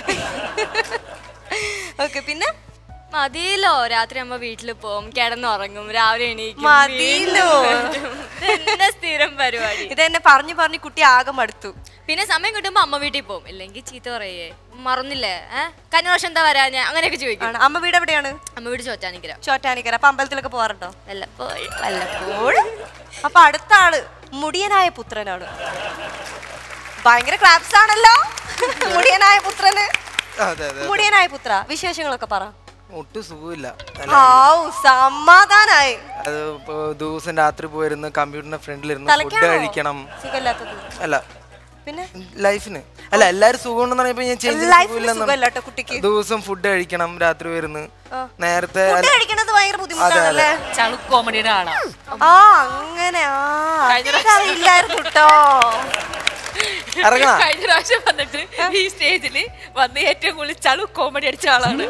ഓക്കെ പിന്നെ മതിയല്ലോ രാത്രി അമ്മ വീട്ടിൽ പോവും കിടന്നുറങ്ങും രാവിലെ എണീക്കും മതിയല്ലോ. വീണ്ടും വരും. ഇതെന്നെ സ്ഥിരം പരിപാടി ഇതെന്നെ പറഞ്ഞു പറഞ്ഞു കുട്ടി ആകെ മടുത്തു പിന്നെ സമയം കിട്ടുമ്പോ അമ്മ വീട്ടിൽ പോകും ഇല്ലെങ്കിൽ ചീത്ത പറയേ മറന്നില്ലേ ഏഹ് കഴിഞ്ഞ വർഷം എന്താ വരാഞ്ഞ അങ്ങനെയൊക്കെ ചോദിക്കും ആണ് അമ്മ വീട് എവിടെയാണ് അമ്മ വീട് ചോറ്റാനിക്കര ചോറ്റാനിക്കര അപ്പൊ അമ്പലത്തിലൊക്കെ പോവാറുണ്ടോ വല്ലപ്പോഴും വല്ലപ്പോഴും അപ്പൊ അടുത്ത ആള് മുടിയനായ പുത്രനാണ് ഭയങ്കര ക്ലാപ്സ് ആണല്ലോ മുടിയനായ പുത്രന് അതെ അതെ മുടിയനായ പുത്ര വിശേഷങ്ങളൊക്കെ പറ ഒട്ടും സുഖമില്ല ഔ സമാധാനായി അത് ഇപ്പൊ ദിവസം രാത്രി പോയിരുന്ന് കമ്പ്യൂട്ടറിന്റെ ഫ്രണ്ടിലിരുന്ന് ഫുഡ് തലയ്ക്കാണോ? കഴിക്കണം സുഖമില്ലാത്തത് അല്ല പിന്നെ ലൈഫിന് അല്ല എല്ലാരും സുഖമുണ്ടെന്ന് പറഞ്ഞപ്പോ ഞാൻ ചേഞ്ച് ലൈഫിന് സുഖമില്ലാട്ടോ കുട്ടിക്ക് ദിവസം ഫുഡ് കഴിക്കണം രാത്രി വരുന്ന് ആ. നേരത്തെ ഫുഡ് അല്ല- കഴിക്കണത് ഭയങ്കര ബുദ്ധിമുട്ടാണല്ലേ ചളു കോമഡിയുടെ ആളാ ആ അങ്ങനെ ആ അറിയില്ലായിരുന്നു കേട്ടോ ഇറങ്ങണോ? കഴിഞ്ഞ പ്രാവശ്യം വന്നിട്ട് ഈ സ്റ്റേജില് വന്ന് ഏറ്റവും കൂടുതൽ ചളു കോമഡി അടിച്ച ആളാണ്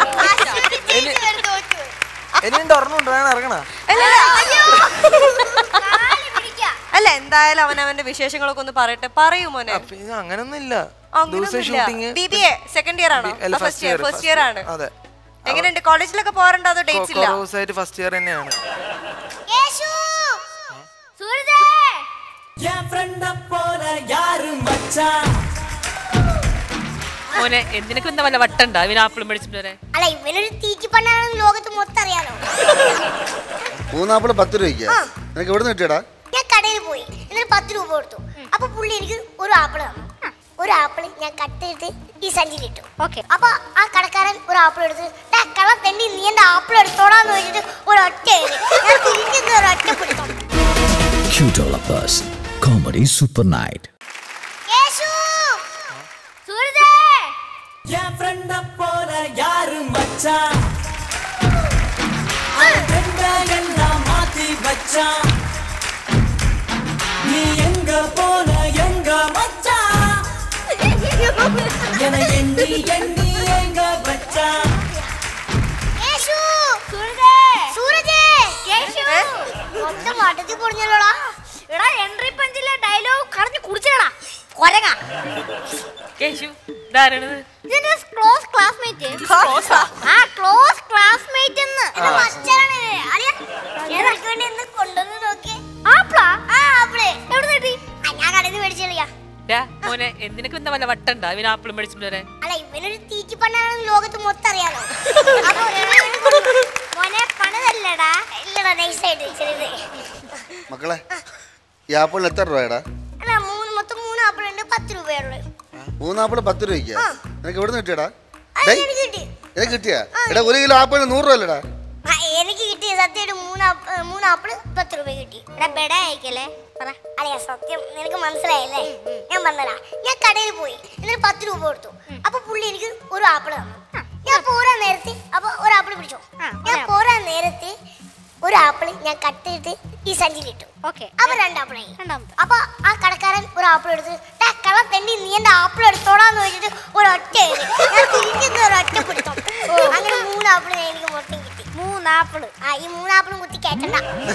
ഇനിയുണ്ട് ഒരെണ്ണമുണ്ട് വേണം ഇറങ്ങണ അല്ല എന്തായാലും അവൻ അവന്റെ വിശേഷങ്ങളൊക്കെ ഒന്ന് പറയട്ടെ പറയൂ മോനെ പിന്നെ അങ്ങനൊന്നും ഇല്ല ദിവസം shooting B B A second year ആണോ അല്ല ഫസ്റ്റ് ഇയർ ഫസ്റ്റ് ഇയർ ആണ് അതെ എങ്ങനെയുണ്ട് കോളേജിലൊക്കെ പോകാറുണ്ടോ അതോ ഡേറ്റ്സ് ഇല്ല കുറേ ദിവസമായിട്ട് ഫസ്റ്റ് ഇയർ തന്നെയാണ് മോനെ എന്തിനൊക്കെ എന്താ വല്ല വട്ടുണ്ടോ ഇവന് ആപ്പിളും മേടിച്ചിട്ട് വരെ അല്ല ഇവനൊരു തീറ്റി പണ്ടാണെന്ന് ലോകത്ത് മൊത്തം അറിയാലോ മൂന്നാപ്പിള് പത്ത് രൂപയ്ക്കാ നിനക്ക് എവിടെ നിന്ന് കിട്ടിയടാ ഞാൻ കടയിൽ പോയി എന്നിട്ട് പത്ത് രൂപ കൊടുത്തു അപ്പൊ പുള്ളി എനിക്ക് ഒരു ആപ്പിൾ തന്നു ഒരു ആപ്പിൾ ഞാൻ കട്ട് ചെയ്തിട്ട് ഈ സഞ്ചിയിലിട്ടു ഓക്കെ അപ്പൊ ആ കടക്കാരൻ ഒരു ആപ്പിൾ എടുത്ത് "ഡാ, കള തെണ്ടി നീ എന്റെ ആപ്പിൾ എടുത്തോടാന്ന് വെച്ചിട്ട് ഒരൊറ്റ എറി. ഞാൻ തിരിഞ്ഞത് ഒരൊറ്റ പിടിക്കും Q Developers Comedy Super Night. യേശു സുഹൃത്തേ என் ஃப்ரெண்ட போல யாரு மச்சான் அவன் friend அ எல்லாம் மாத்தி வச்சான் நீ எங்க போன எங்க மச்சான் என எண்ணி எண்ணி எங்க வச்சான் യേശു സൂരജേ സൂരജേ യേശു മൊത്തം വട്ടത്തിൽ പൊടിഞ്ഞല്ലോടാ എടാ എൻട്രി പഞ്ചിലെ ഡയലോഗ് കടഞ്ഞു കുടിച്ചടാ കൊരങ്ങ കേശു ഇതാരാണിത് ഇതിന്റെ ക്ലോസ് ക്ലാസ്മേറ്റ് ആ ക്ലോസ് ക്ലാസ്മേറ്റ് എന്ന് ഇത് മച്ചാണ് അറിയാ എനിക്ക് വേണ്ടി എന്ന് കൊണ്ടുവന്ന് നോക്കി ആപ്പിളാ ആ ആപ്പിള് എവിടെ കിട്ടി ഞാൻ കടയിൽ നിന്ന് മേടിച്ചറിയാ ഡാ, മോനെ എന്തിനൊക്കെ എന്താ വല്ല വട്ടുണ്ടോ ഇവന് ആപ്പിളും മേടിച്ചിട്ട് വരെ അല്ല ഇവനൊരു തീറ്റി പണ്ടാണെന്ന് ലോകത്ത് മൊത്തം അറിയാലോ അപ്പൊ മോനെ പണിതല്ലടാ ഇല്ലടാ നൈസായിട്ട് ചെറിയത് മക്കളെ ഈ ആപ്പിളിന് എത്ര രൂപയടാ അല്ല മൂന്ന് മൊത്തം മൂന്ന് ആപ്പിൾ ഉണ്ട് പത്ത് രൂപയുള്ളൂ മൂന്നാപ്പിള് പത്ത് രൂപയ്ക്കാ നിനക്ക് എവിടെ നിന്ന് കിട്ടിയടാ അത് ഡേയ്, എനിക്ക് കിട്ടി നിനക്ക് കിട്ടിയാ എടാ ഒരു കിലോ ആപ്പിളിന് നൂറ് രൂപ അല്ലടാ ആ, എനിക്ക് കിട്ടിയ സത്യമായിട്ട് മൂന്ന് ആപ്പ്- ഏ, മൂന്ന് ആപ്പിള് പത്ത് രൂപ കിട്ടി എടാ ബെഡ അയക്കല്ലേ പറ അളിയ സത്യം നിനക്ക് മനസ്സിലായല്ലേ ഞാൻ പറഞ്ഞതാ ഞാൻ കടയിൽ പോയി എന്നിട്ട് പത്ത് രൂപ കൊടുത്തു അപ്പൊ പുള്ളി എനിക്ക് ഒരു ആപ്പിൾ തന്നു ഞാൻ പോരാൻ നേരത്തെ അപ്പൊ ഒരു ആപ്പിൾ പിടിച്ചോ ഞാൻ പോരാൻ നേരത്തെ ഒരു ആപ്പിൾ ഞാൻ കട്ട് ചെയ്തിട്ട് ഈ സഞ്ചിയിലിട്ടു ഓക്കെ അപ്പൊ രണ്ട് ആപ്പിളായി അപ്പൊ ആ കടക്കാരൻ ഒരു ആപ്പിൾ എടുത്ത് "ഡാ, കള തെണ്ടി നീ എന്റെ ആപ്പിൾ എടുത്തോടാന്ന് വെച്ചിട്ട് ഒരൊറ്റ എറി. ഞാൻ തിരിഞ്ഞത് ഒരൊറ്റ പിടുത്തം അങ്ങനെ മൂന്ന് ആപ്പിൾ എനിക്ക് മൊത്തം കിട്ടി മൂന്ന് ആപ്പിൾ ആ ഈ മൂന്ന് ആപ്പിളും കുത്തി കയറ്റണ്ട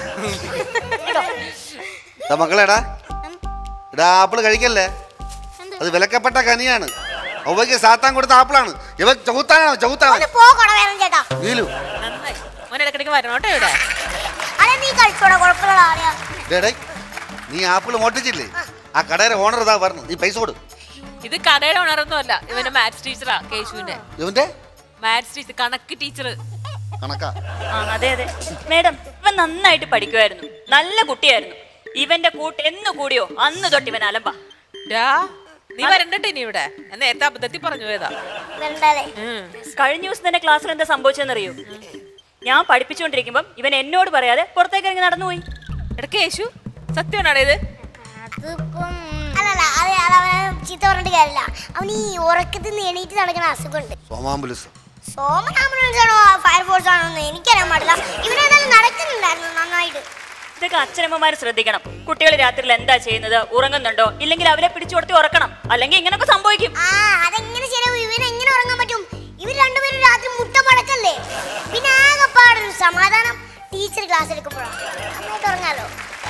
എടാ മക്കളെടാ എടാ ആപ്പിള് കഴിക്കല്ലേ അത് വിലക്കപ്പെട്ട കനിയാണ് അവയ്ക്ക് സാത്താൻ കൊടുത്ത ആപ്പിളാണ് ഇവ ചൗത്താനാണ് ചൗത്താണ് പോകണം വേണം ചേട്ടാ നീലു നന്നായി മോനെ ഇടയ്ക്കിടയ്ക്ക് വരണം കേട്ടോ ഇവിടെ അതെ നീ കളിച്ചോടാ കുഴപ്പമില്ല അറിയാ ഡേ, ഡേയ്, നീ ആപ്പിള് മോട്ടിച്ചില്ലേ ആ കടയുടെ ഓണർ ഇതാ പറഞ്ഞു നീ പൈസ കൊടു ഇത് കടയുടെ ഉണർന്നോ അല്ല ഇവന്റെ മാത്സ് ടീച്ചറാ കേശുവിന്റെ ഇവന്റെ മാത്സ് ടീച്ചർ കണക്ക് ടീച്ചർ കണക്കാ ആ അതെ അതെ മേഡം ഇവൻ നന്നായിട്ട് പഠിക്കുമായിരുന്നു നല്ല കുട്ടിയായിരുന്നു ഇവന്റെ കൂട്ട് എന്ന് കൂടിയോ അന്ന് തൊട്ട് ഇവൻ അലമ്പ ഡാ നീ വരണ്ടട്ടെ ഇനി ഇവിടെ ഞാൻ നേരത്തെ അബദ്ധത്തിൽ പറഞ്ഞു പോയതാ വരണ്ടേ കഴിഞ്ഞ ദിവസം തന്നെ ക്ലാസ്സിൽ എന്താ സംഭവിച്ചെന്നറിയോ ഞാൻ പഠിപ്പിച്ചുകൊണ്ടിരിക്കുമ്പം ഇവൻ എന്നോട് പറയാതെ പുറത്തേക്ക് ഇറങ്ങി നടന്നുപോയി എടക്ക് യേശു സത്യമാണോ ഇത് അതിപ്പം അല്ലല്ല അത് അത് അവനെ ചീത്ത പറഞ്ഞിട്ട് കാര്യമില്ല അവൻ ഈ ഉറക്കത്തിൽ നിന്ന് എണീറ്റ് നടക്കുന്ന അസുഖമുണ്ട് സോമാംബുലിസം സോമൻ ആംബുലൻസ് ആണോ ഫയർഫോഴ്സ് ആണോ എന്ന് എനിക്കറിയാൻ പാടില്ല ഇവനെന്തായാലും നടക്കുന്നുണ്ടായിരുന്നു നന്നായിട്ട് ഇതൊക്കെ അച്ഛനമ്മമാർ ശ്രദ്ധിക്കണം കുട്ടികൾ രാത്രിയിൽ എന്താ ചെയ്യുന്നത് ഉറങ്ങുന്നുണ്ടോ ഇല്ലെങ്കിൽ അവരെ പിടിച്ചു കൊടുത്ത് ഉറക്കണം അല്ലെങ്കിൽ ഇങ്ങനൊക്കെ സംഭവിക്കും ആ അതെങ്ങനെ ശരിയാവും ഇവൻ എങ്ങനെ ഉറങ്ങാൻ പറ്റും ഇവർ രണ്ടുപേരും രാത്രി മുട്ട പടക്കല്ലേ പിന്നെ ആകെപ്പാടൊരു സമാധാനം ടീച്ചർ ക്ലാസ് എടുക്കുമ്പോഴാണ് നന്നായിട്ട് ഉറങ്ങാലോ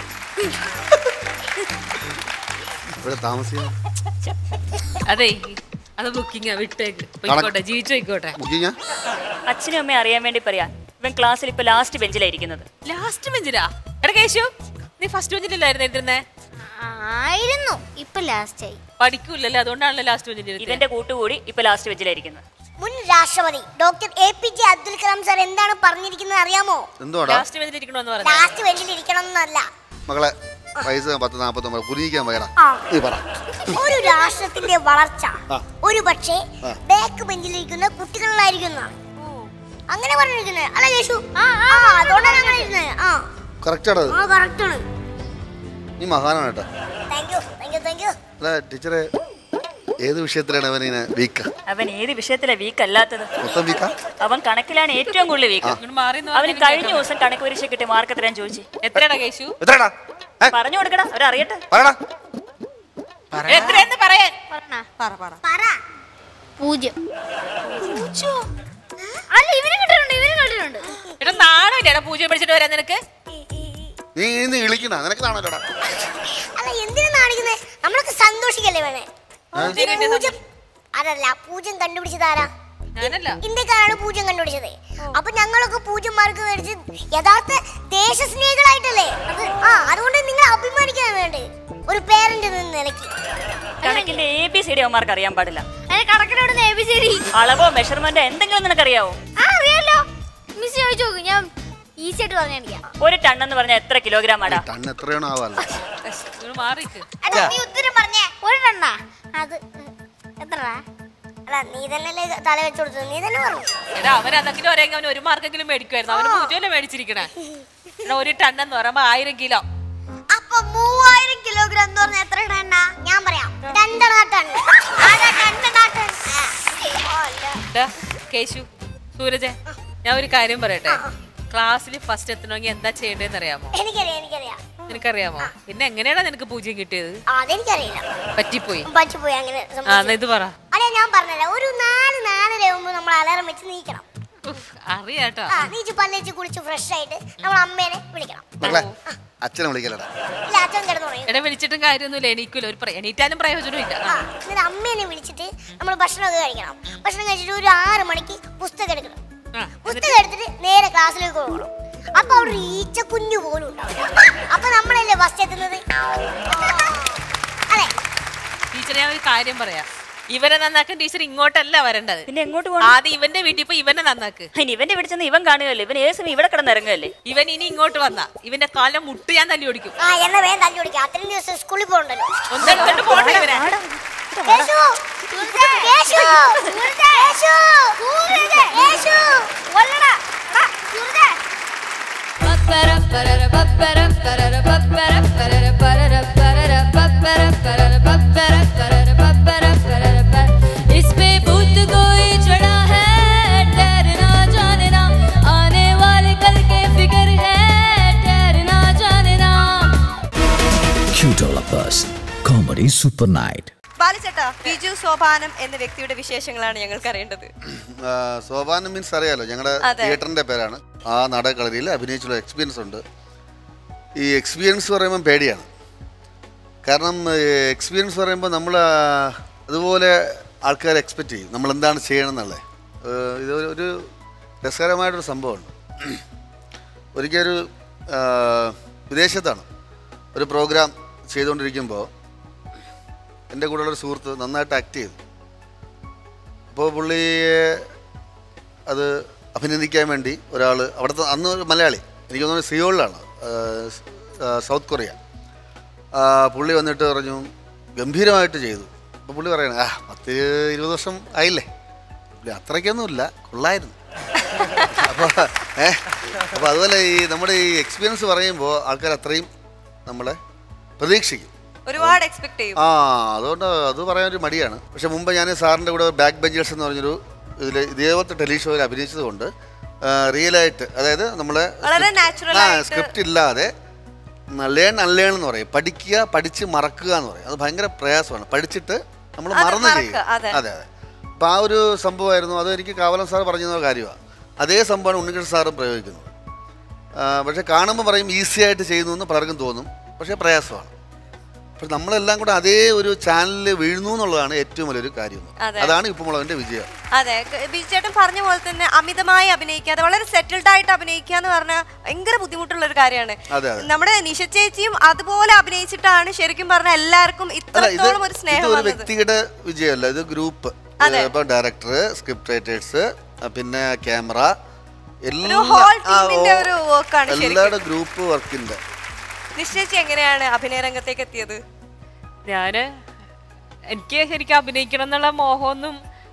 ഇവിടെ താമസിക്കാം അതെ അത് ബുക്കിംഗാ വിട്ടേക്ക് പോയിക്കോട്ടെ ജീവിച്ചു പോയിക്കോട്ടെ ബുക്കിങ്ങാ അച്ഛനും അമ്മയും അറിയാൻ വേണ്ടി പറയാ ഇവൻ ക്ലാസ്സിൽ ഇപ്പൊ ലാസ്റ്റ് ബെഞ്ചിലായിരിക്കുന്നത് ലാസ്റ്റ് ബെഞ്ചിലാ എടാ കേശു നീ ഫസ്റ്റ് ബെഞ്ചിലല്ലായിരുന്നു ഇരുന്നേ ആയിരുന്നു ഇപ്പൊ ലാസ്റ്റ് ആയി പഠിക്കൂലല്ലേ അതുകൊണ്ടാണല്ലോ ലാസ്റ്റ് ബെഞ്ചിൽ ഇവന്റെ കൂട്ടുകൂടി ഇപ്പൊ ലാസ്റ്റ് ബെഞ്ചിലായിരിക്കുന്നത് മുൻ രാഷ്ട്രപതി doctor A P J Abdul Kalam sir എന്താണ് പറഞ്ഞിരിക്കുന്നത് അറിയാമോ എന്തുവാടാ ലാസ്റ്റ് ബെഞ്ചിൽ ഇരിക്കണമെന്ന് പറഞ്ഞു ലാസ്റ്റ് ബെഞ്ചിൽ ഇരിക്കണം എന്നല്ല മകളെ വയസ്സ് പത്ത് നാപ്പത്തൊമ്പത് കുരിയിക്കാൻ വേണം ആ. നീ പറ ഒരു രാഷ്ട്രത്തിന്റെ വളർച്ച ആ. ഒരു പക്ഷേ ആ. ബാക്ക് ബെഞ്ചിലിരിക്കുന്ന കുട്ടികളിലായിരിക്കും എന്നാണ്. അങ്ങനെ പറഞ്ഞിരിക്കുന്നത് അല്ല യേശു ആ അതുകൊണ്ടാണ് അങ്ങനെ ഇരുന്നത് ആ കറക്റ്റാണ് ആ കറക്റ്റ് ആണ് നീ മഹാനാണ് കേട്ടോ thank you thank you thank you അല്ല ടീച്ചറെ ഏത് വിഷയത്തിലാണ് അവനിങ്ങനെ വീക്കാ അവൻ ഏത് വിഷയത്തിലെ വീക്ക് അല്ലാത്തത് മൊത്തം വീക്കാ അവൻ കണക്കിലാണ് ഏറ്റവും കൂടുതൽ വീക്ക് ആ. അവന് കഴിഞ്ഞ ദിവസം കണക്ക് പരീക്ഷ കിട്ടിയ മാർക്ക് എത്രയാൻ ചോദിച്ചു എത്രയാടാ കേശു എത്രടാ പറഞ്ഞു കൊടുക്കടാ അവരറിയട്ടെ പറയടാ എത്രയെന്ന് പറയാൻ പറ പൂജ്യം അല്ല ഇവന് കിട്ടിയിട്ടുണ്ട് ഇവന് കിട്ടിയിട്ടുണ്ട് എടാ നാണോ പൂജ പഠിച്ചിട്ട് വരാൻ നിനക്ക് നീ ഇന്ന് വിളിക്കണ നിനക്ക് കാണലോടാ അല്ല എന്തിനാ കാണിക്കുന്നേ നമ്മളൊക്കെ സന്തോഷിക്കല്ലേ വേണേ പൂജ്യം അതല്ല പൂജ്യം കണ്ടുപിടിച്ചത് ആരാ ഇന്ത്യക്കാരാണ് പൂജ്യം കണ്ടുപിടിച്ചത് അപ്പൊ ഞങ്ങളൊക്കെ പൂജ്യം മാർക്ക് മേടിച്ച് യഥാർത്ഥ ദേശസ്നേഹികളായിട്ടല്ലേ അത് ആ അതുകൊണ്ട് നിങ്ങൾ അഭിമാനിക്കാൻ വേണ്ടേ ഒരു പേരന്റ് എന്ന നിലയ്ക്ക് കണക്കിന്റെ എ ബി സി ഡി അവന്മാർക്ക് അറിയാൻ പാടില്ല കണക്കിനോട് എ ബി സി ഡി അളവോ മെഷർമെന്റോ എന്തെങ്കിലും നിനക്കറിയാവോ ആ അറിയാലോ മിസ് ചോദിച്ചു നോക്ക് ഞാൻ ഈസി ആയിട്ട് പറഞ്ഞു കാണിക്കാം ഒരു ടൺ എന്ന് പറഞ്ഞാൽ എത്ര കിലോഗ്രാം ആടാ ടൺ എത്രയാണോ ആവാല്ലോ മാറിക്ക് അല്ല നീ ഉത്തരം പറഞ്ഞേ ഒരു ടണ്ണാ അത് എത്രടാ അല്ല നീ തന്നെ തല വെച്ച് കൊടുത്തത് നീ തന്നെ പറഞ്ഞു എടാ അവൻ അതെങ്കിലും ഒരെങ്കിലും അവൻ ഒരു മാർക്കെങ്കിലും മേടിക്കുമായിരുന്നു അവന് പൂജയല്ലേ മേടിച്ചിരിക്കണേ എടാ ഒരു ടൺ എന്ന് പറയുമ്പോ ആയിരം കിലോ അപ്പൊ മൂവായിരം കിലോഗ്രാം എന്ന് പറഞ്ഞാൽ എത്ര ടണ്ണ ഞാൻ പറയാം രണ്ടെണ്ണ ടൺ അതാ രണ്ടെണ്ണ ടൺ ആ, അല്ല. എടാ, കേശു സൂരജ് ഞാൻ ഒരു കാര്യം പറയട്ടെ ക്ലാസ്സിൽ ഫസ്റ്റ് എത്തണമെങ്കിൽ എന്താ ചെയ്യേണ്ടതെന്ന് അറിയാമോ എനിക്കറിയാം എനിക്കറിയാം നിനക്കറിയാമോ പിന്നെ എങ്ങനെയാടാ നിനക്ക് പൂജ്യം കിട്ടിയത് ആ, അതെനിക്കറിയില്ല പറ്റിപ്പോയി പറ്റിപ്പോയി അങ്ങനെ ആ സംഭവിച്ചു. എന്നാ ഇത് പറ അതെ ഞാൻ പറഞ്ഞല്ലോ ഒരു നാല് നാലര ആകുമ്പോൾ നമ്മൾ അലാറം വെച്ച് നീക്കണം അറിയാട്ടോ ആ നീച്ച് പല്ലേച്ച് കുളിച്ച് ഫ്രഷ് ആയിട്ട് നമ്മൾ അമ്മേനെ വിളിക്കണം മക്കളെ അച്ഛനെ വിളിക്കലടാ ഇല്ല അച്ഛൻ കിടന്നു പറയും എടാ വിളിച്ചിട്ടും കാര്യമൊന്നുമില്ല എണീക്കൂല ഒരു പ്ര- എണീറ്റാലും പ്രയോജനമില്ല ആ എന്നിട്ട് അമ്മേനെ വിളിച്ചിട്ട് നമ്മൾ ഭക്ഷണമൊക്കെ കഴിക്കണം ഭക്ഷണം കഴിച്ചിട്ട് ഒരു ആറ് മണിക്ക് പുസ്തകം എടുക്കണം പുസ്തകം എടുത്തിട്ട് നേരെ ക്ലാസ്സിലേക്ക് പോകണം അപ്പൊ അവിടെ ഒരു ഈച്ച കുഞ്ഞു പോലും ഉണ്ടാവില്ല അപ്പൊ നമ്മളല്ലേ ഫസ്റ്റ് എത്തുന്നത് അതെ ടീച്ചർ ഞാൻ ഒരു കാര്യം പറയാം ഇവനെ നന്നാക്കാൻ ടീച്ചർ ഇങ്ങോട്ടല്ല വരേണ്ടത് പിന്നെ എങ്ങോട്ട് പോകണം ആദ്യം ഇവന്റെ വീട്ടിൽ പോയി ഇവനെ നന്നാക്ക് ഇനി ഇവന്റെ വീട്ടിൽ ചെന്ന് ഇവൻ കാണുകയല്ലേ ഇവൻ ഏത് സമയം ഇവിടെ കിടന്നിറങ്ങുകയല്ലേ ഇവൻ ഇനി ഇങ്ങോട്ട് വന്ന ഇവന്റെ കാലം മുട്ട് ഞാൻ തല്ലി ഓടിക്കും ആ എന്നാ വേഗം തല്ലി പിടിക്കാം അത്രയും ദിവസം സ്കൂളിൽ പോകണ്ടല്ലോ ഒന്നെടുത്തിട്ട് പോട്ടെ ഇവനെ കേശു കേശു കേശു കേശു വല്ലടാ ആ, സുഹൃത്തേ. इस पे भूत कोई चढ़ा है ठहरना जाने ना आने वाले कल के फिक्र है ठहरना जाने ना Q Developers Comedy Super Night. ബാലിച്ചേട്ടാ Biju സോപാനം എന്ന വ്യക്തിയുടെ വിശേഷങ്ങളാണ് ഞങ്ങൾക്ക് അറിയേണ്ടത് ആ, സോപാനം മീൻസ് അറിയാലോ ഞങ്ങളുടെ അതെ. തിയേറ്ററിന്റെ പേരാണ് ആ നാടകക്കളരിയിൽ അഭിനയിച്ചുള്ള എക്സ്പീരിയൻസ് ഉണ്ട് ഈ എക്സ്പീരിയൻസ് പറയുമ്പോൾ പേടിയാണ് കാരണം എക്സ്പീരിയൻസ് പറയുമ്പോൾ നമ്മൾ അതുപോലെ ആൾക്കാർ എക്സ്പെക്റ്റ് ചെയ്യും നമ്മൾ എന്താണ് ചെയ്യണം എന്നുള്ളത് ഏഹ് ഇത് ഒരു- ഒരു രസകരമായിട്ടൊരു സംഭവമുണ്ട് ഒരിക്കൽ ഒരു ആ, വിദേശത്താണ് ഒരു പ്രോഗ്രാം ചെയ്തുകൊണ്ടിരിക്കുമ്പോൾ എൻ്റെ കൂടെയുള്ള ഒരു സുഹൃത്ത് നന്നായിട്ട് ആക്ട് ചെയ്തു അപ്പോൾ പുള്ളിയെ അത് അഭിനന്ദിക്കാൻ വേണ്ടി ഒരാൾ അവിടുത്തെ അന്ന് ഒരു മലയാളി എനിക്ക് തോന്നുന്നു സിയോളിലാണ് സൗത്ത് കൊറിയ ആ, പുള്ളി വന്നിട്ട് പറഞ്ഞു ഗംഭീരമായിട്ട് ചെയ്തു അപ്പോൾ പുള്ളി പറയണേ ആ പത്ത് ഇരുപത് വർഷം ആയില്ലേ പുള്ളി അത്രയ്ക്കൊന്നുമില്ല കൊള്ളായിരുന്നു അപ്പോൾ ഏ അപ്പോൾ അതുപോലെ ഈ നമ്മുടെ ഈ എക്സ്പീരിയൻസ് പറയുമ്പോൾ ആൾക്കാർ അത്രയും നമ്മളെ പ്രതീക്ഷിക്കും ഒരുപാട് എക്സ്പെക്ട് ചെയ്യും ആ അതുകൊണ്ട് അത് പറയാൻ ഒരു മടിയാണ് പക്ഷെ മുമ്പ് ഞാൻ സാറിൻ്റെ കൂടെ ബാക്ക് ബെഞ്ചേഴ്സ് എന്ന് പറഞ്ഞൊരു ഇതിൽ ഇതേപോലത്തെ ടെലിഷോയിൽ അഭിനയിച്ചത് കൊണ്ട് റിയലായിട്ട് അതായത് നമ്മളെ വളരെ natural ആ ആയിട്ട് സ്ക്രിപ്റ്റ് ഇല്ലാതെ ലേൺ അൺലേൺ എന്ന് പറയും പഠിക്കുക പഠിച്ച് മറക്കുക എന്ന് പറയും അത് ഭയങ്കര പ്രയാസമാണ് പഠിച്ചിട്ട് നമ്മൾ അത് മറന്നു മറക്കുക, ചെയ്യുക അതെ. അതെ അതെ അപ്പം ആ ഒരു സംഭവമായിരുന്നു അത് എനിക്ക് കാവലം സാർ പറഞ്ഞു തന്ന കാര്യമാണ് അതേ സംഭവമാണ് ഉണ്ണികൃഷ്ണൻ സാറും പ്രയോഗിക്കുന്നത് ആ, പക്ഷെ കാണുമ്പോൾ പറയും ഈസി ആയിട്ട് ചെയ്യുന്നു എന്ന് പലർക്കും തോന്നും പക്ഷേ പ്രയാസമാണ് പക്ഷെ നമ്മളെല്ലാം കൂടെ അതേ ഒരു ചാനലിൽ വീഴുന്നു എന്നുള്ളതാണ് ഏറ്റവും വലിയൊരു കാര്യം അതെ. അതാണ് ഇപ്പമുള്ളതിൻ്റെ വിജയം അതെ ബിജു ചേട്ടൻ പറഞ്ഞ പോലെ തന്നെ അമിതമായി അഭിനയിക്കാതെ വളരെ സെറ്റിൽഡ് ആയിട്ട് അഭിനയിക്കുക എന്ന് പറഞ്ഞാൽ ഭയങ്കര ബുദ്ധിമുട്ടുള്ള ഒരു കാര്യമാണ് അതെ അതെ നമ്മുടെ നിഷ ചേച്ചിയും അതുപോലെ അഭിനയിച്ചിട്ടാണ് ശരിക്കും പറഞ്ഞ എല്ലാവർക്കും അല്ല ഇത് ഇത്രത്തോളം ഒരു ഇത് സ്നേഹം ഒരു വന്നത് വ്യക്തിയുടെ വിജയമല്ല ഇത് ഗ്രൂപ്പ് അതെ. ഇപ്പൊ ഡയറക്ടർ സ്ക്രിപ്റ്റ് റൈറ്റേഴ്സ് പിന്നെ ക്യാമറ ഒരു whole ടീമിന്റെ ഒരു വർക്കാണ് ശരിക്കും എല്ലാവരുടെ ഗ്രൂപ്പ് വർക്കിന്റെ നിഷ ചേച്ചി എങ്ങനെയാണ് അഭിനയ രംഗത്തേക്ക് എത്തിയത് ഞാന് എനിക്ക് ശരിക്കും അഭിനയിക്കണം എന്നുള്ള മോഹമൊന്നും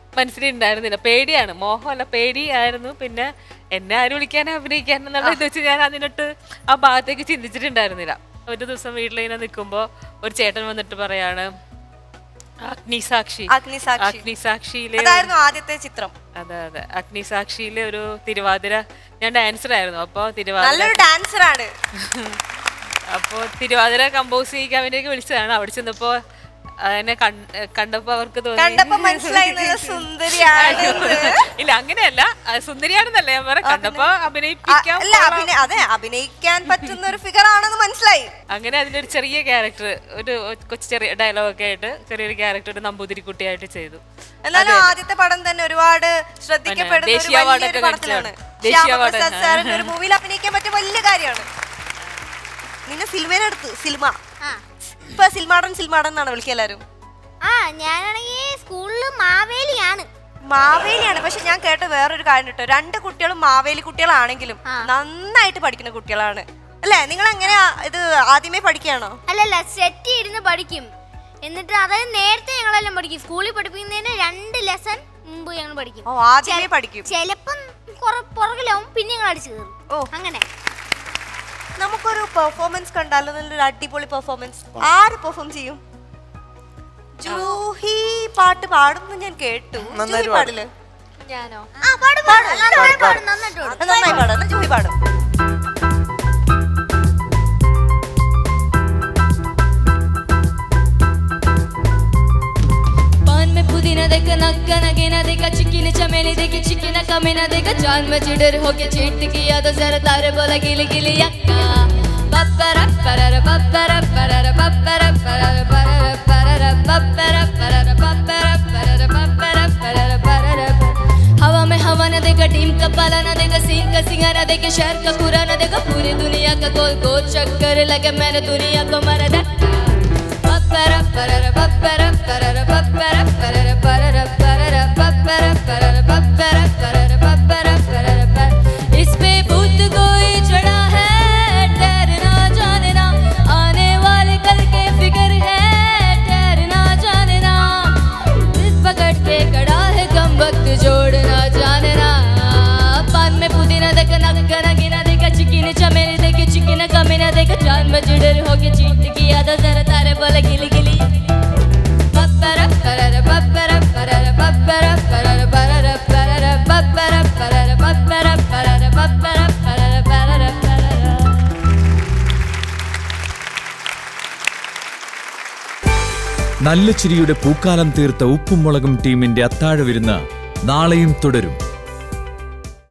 മനസ്സിലുണ്ടായിരുന്നില്ല പേടിയാണ് മോഹമല്ല പേടിയായിരുന്നു പിന്നെ എന്നെ ആരും വിളിക്കാനും അഭിനയിക്കാനും എന്നുള്ള ഇത് വെച്ച് ഞാൻ അതിനോട്ട് ആ ഭാഗത്തേക്ക് ചിന്തിച്ചിട്ടുണ്ടായിരുന്നില്ല ഒരു ദിവസം വീട്ടിലിങ്ങനെ നിൽക്കുമ്പോൾ ഒരു ചേട്ടൻ വന്നിട്ട് പറയാണ് അഗ്നിസാക്ഷി അഗ്നിസാക്ഷി. അഗ്നിസാക്ഷിയിലെ അതായിരുന്നു ആദ്യത്തെ ചിത്രം അതെ അതെ അഗ്നിസാക്ഷിയിലെ ഒരു തിരുവാതിര ഞാൻ ഡാൻസർ ആയിരുന്നു അപ്പോൾ തിരുവാതിര നല്ലൊരു ഡാൻസർ ആണ് അപ്പോൾ തിരുവാതിര കമ്പോസ് ചെയ്യിക്കാൻ വേണ്ടിയൊക്കെ വിളിച്ചതാണ് അവിടെ ചെന്നപ്പോ എന്നെ കണ്ട- കണ്ടപ്പോ അവർക്ക് തോന്നി കണ്ടപ്പോ മനസ്സിലായി നല്ല സുന്ദരിയാണ് ഇല്ല അങ്ങനെയല്ല ആ, സുന്ദരിയാണെന്നല്ല ഞാൻ പറയാം കണ്ടപ്പോ അഭിനയിപ്പിക്കാൻ അല്ല അഭിനയ അതെ അഭിനയിക്കാൻ പറ്റുന്ന ഒരു ഫിഗർ ആണെന്ന് മനസ്സിലായി അങ്ങനെ അതിലൊരു ചെറിയ ക്യാരക്ടർ ഒരു കൊച്ചു ചെറിയ ഡയലോഗ് ഒക്കെ ആയിട്ട് ചെറിയൊരു ക്യാരക്ടർ ഒരു നമ്പൂതിരി കുട്ടിയായിട്ട് ചെയ്തു എന്നാലും ആദ്യത്തെ പടം തന്നെ ഒരുപാട് ശ്രദ്ധിക്കപ്പെടുന്ന ഒരു ദേശീയ award വലിയൊരു ഒക്കെ പടത്തിലാണ് മേടിച്ചതാണ്. ദേശീയ award. ശ്യാമപ്രസാദ് സാറിന്റെ ഒരു മൂവിയിൽ അഭിനയിക്കാൻ പറ്റിയ വലിയ കാര്യമാണ് നിന്നെ സിനിമയിലെടുത്തു സിനിമ ഇപ്പൊ സിൽമാടൻ സിൽമാടൻ എന്നാണ് വിളിക്കുക എല്ലാരും ആ ഞാനാണെങ്കിൽ സ്കൂളിൽ മാവേലിയാണ് മാവേലിയാണ് പക്ഷെ ഞാൻ കേട്ട വേറൊരു കാര്യം കേട്ടോ രണ്ട് കുട്ടികളും മാവേലി കുട്ടികളാണെങ്കിലും നന്നായിട്ട് പഠിക്കുന്ന കുട്ടികളാണ് അല്ലേ നിങ്ങൾ എങ്ങനെയാ ഇത് ആദ്യമേ പഠിക്കുകയാണോ അല്ലല്ല സെറ്റ് ഇരുന്ന് പഠിക്കും എന്നിട്ട് അതായത് നേരത്തെ ഞങ്ങളെല്ലാം പഠിക്കും സ്കൂളിൽ പഠിപ്പിക്കുന്നതിന് രണ്ട് ലെസൺ മുമ്പ് ഞങ്ങൾ പഠിക്കും ഓ ആദ്യമേ പഠിക്കും ചിലപ്പം കുറെ പുറകിലാവും പിന്നെ ഞങ്ങൾ അടിച്ചു കയറും ഓ അങ്ങനെ നമുക്കൊരു പെർഫോമൻസ് കണ്ടാലോ നല്ലൊരു അടിപൊളി പെർഫോമൻസ് ആര് പെർഫോം ചെയ്യും ജൂഹി പാട്ട് പാടുന്നു ഞാൻ കേട്ടു നന്നായിട്ട് ജൂഹി പാടില്ലേ ഞാനോ ആ പാടും പാടും നന്നായി പാടും നന്നായിട്ട് പാടും അത് നന്നായി പാടും എന്നാ ജൂഹി പാടും पान में पुदीना देखा नक्का नगीना देखा चिकनी चमेली देखी चिकना कमीना देखा जान में चिड़र होके चीट किया तो जरा तारे बोला गिली गिली यक्का पप्परा परर पप्परा परर पप्परा परर परर परर पप्परा परर पप्परा परर पप्परा परर परर हवा में हवा न देखा टीम का पाला न देखा सीन का सिंगा न देखा शहर का पूरा न देखा पूरी दुनिया का गोल गोल चक्कर लगे मैंने दुनिया को मारा धक्का पप्परा परर पप्परा परर पप्परा परर परर परर पप्परा परर पप्परा परर पप्परा परर पर इस पे भूत कोई चढ़ा है ठहरना जानना आने वाले कल के फिक्र है ठहरना जानना दिल पकड़ के खड़ा है कम वक्त जोड़ना जानना पान में पुदीना देखा नक्का नगीना देखा चिकनी चमेली देखी चिकना कमीना देखा जान में जिडर होके चीट किया तो जरा तारे बोले गिली गिली पप्परा परर पप्परा परर पप्परा परर परर परर पप्परा परर पप्परा परर पप्परा परर परर परर നല്ല ചിരിയുടെ പൂക്കാലം തീർത്ത ഉപ്പും മുളകും ടീമിന്റെ അത്താഴ വിരുന്ന് നാളെയും തുടരും